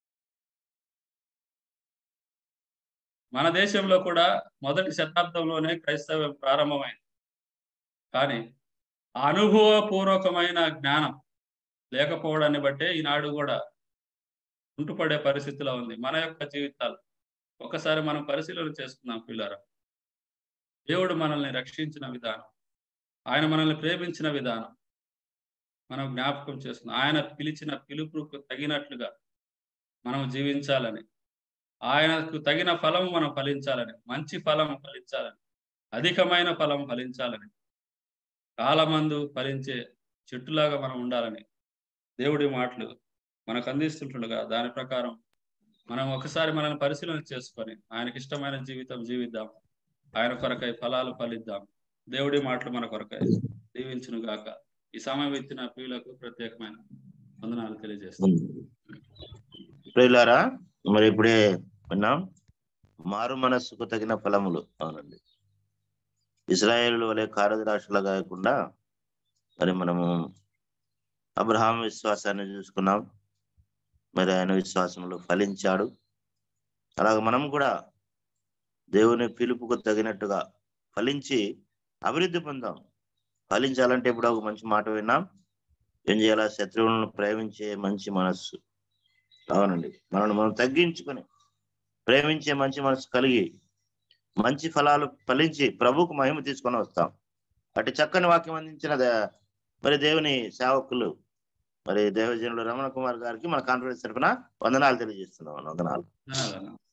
మన దేశంలో కూడా మొదటి శతాబ్దంలోనే క్రైస్తవం ప్రారంభమైంది కానీ అనుభవపూర్వకమైన జ్ఞానం లేకపోవడాన్ని బట్టే ఈనాడు కూడా ఉంటుపడే పరిస్థితిలో ఉంది మన యొక్క జీవితాలు ఒకసారి మనం పరిశీలన చేసుకుందాం పిల్లరా దేవుడు మనల్ని రక్షించిన విధానం ఆయన మనల్ని ప్రేమించిన విధానం మనం జ్ఞాపకం చేసుకుందాం ఆయన పిలిచిన పిలుపుకు తగినట్లుగా మనం జీవించాలని ఆయనకు తగిన ఫలం మనం ఫలించాలని మంచి ఫలం ఫలించాలని అధికమైన ఫలం ఫలించాలని కాలమందు ఫలించే చెట్టులాగా మనం ఉండాలని దేవుడి మాటలు మనకు అందిస్తుంటుండగా దాని ప్రకారం మనం ఒకసారి మనల్ని పరిశీలన చేసుకొని ఆయనకి ఇష్టమైన జీవితం జీవిద్దాం ఆయన కొరకై ఫలాలు ఫలిద్దాం దేవుడి మాటలు మన కొరకై దీవించును గాక ఈ సమయం ఇచ్చిన ప్రియులకు ప్రత్యేకమైన వందనాలు తెలియజేస్తాం ప్రియులారా మరి ఇప్పుడే విన్నాం మారు మనస్సుకు తగిన ఫలములు అవునండి ఇస్రాయేల్ వలె కారద్రాక్షలా కాకుండా మరి మనము అబ్రహాం విశ్వాసాన్ని చూసుకున్నాం మరి ఆయన విశ్వాసంలో ఫలించాడు అలాగే మనం కూడా దేవుని పిలుపుకు తగినట్టుగా ఫలించి అభివృద్ధి పొందాం ఫలించాలంటే ఇప్పుడు ఒక మంచి మాట విన్నాం ఏం చేయాలా శత్రువులను ప్రేమించే మంచి మనస్సు అవునండి మనల్ని మనం తగ్గించుకొని ప్రేమించే మంచి మనసు కలిగి మంచి ఫలాలు ఫలించి ప్రభుకు మహిమ తీసుకొని వస్తాం అటు చక్కని వాక్యం అందించిన దే- మరి దేవుని సేవకులు మరి దేవజనులు రమణ కుమార్ గారికి మన కాన్ఫరెన్స్ తరఫున వందనాలు తెలియజేస్తున్నాం వందనాలు ధన్యవాదాలు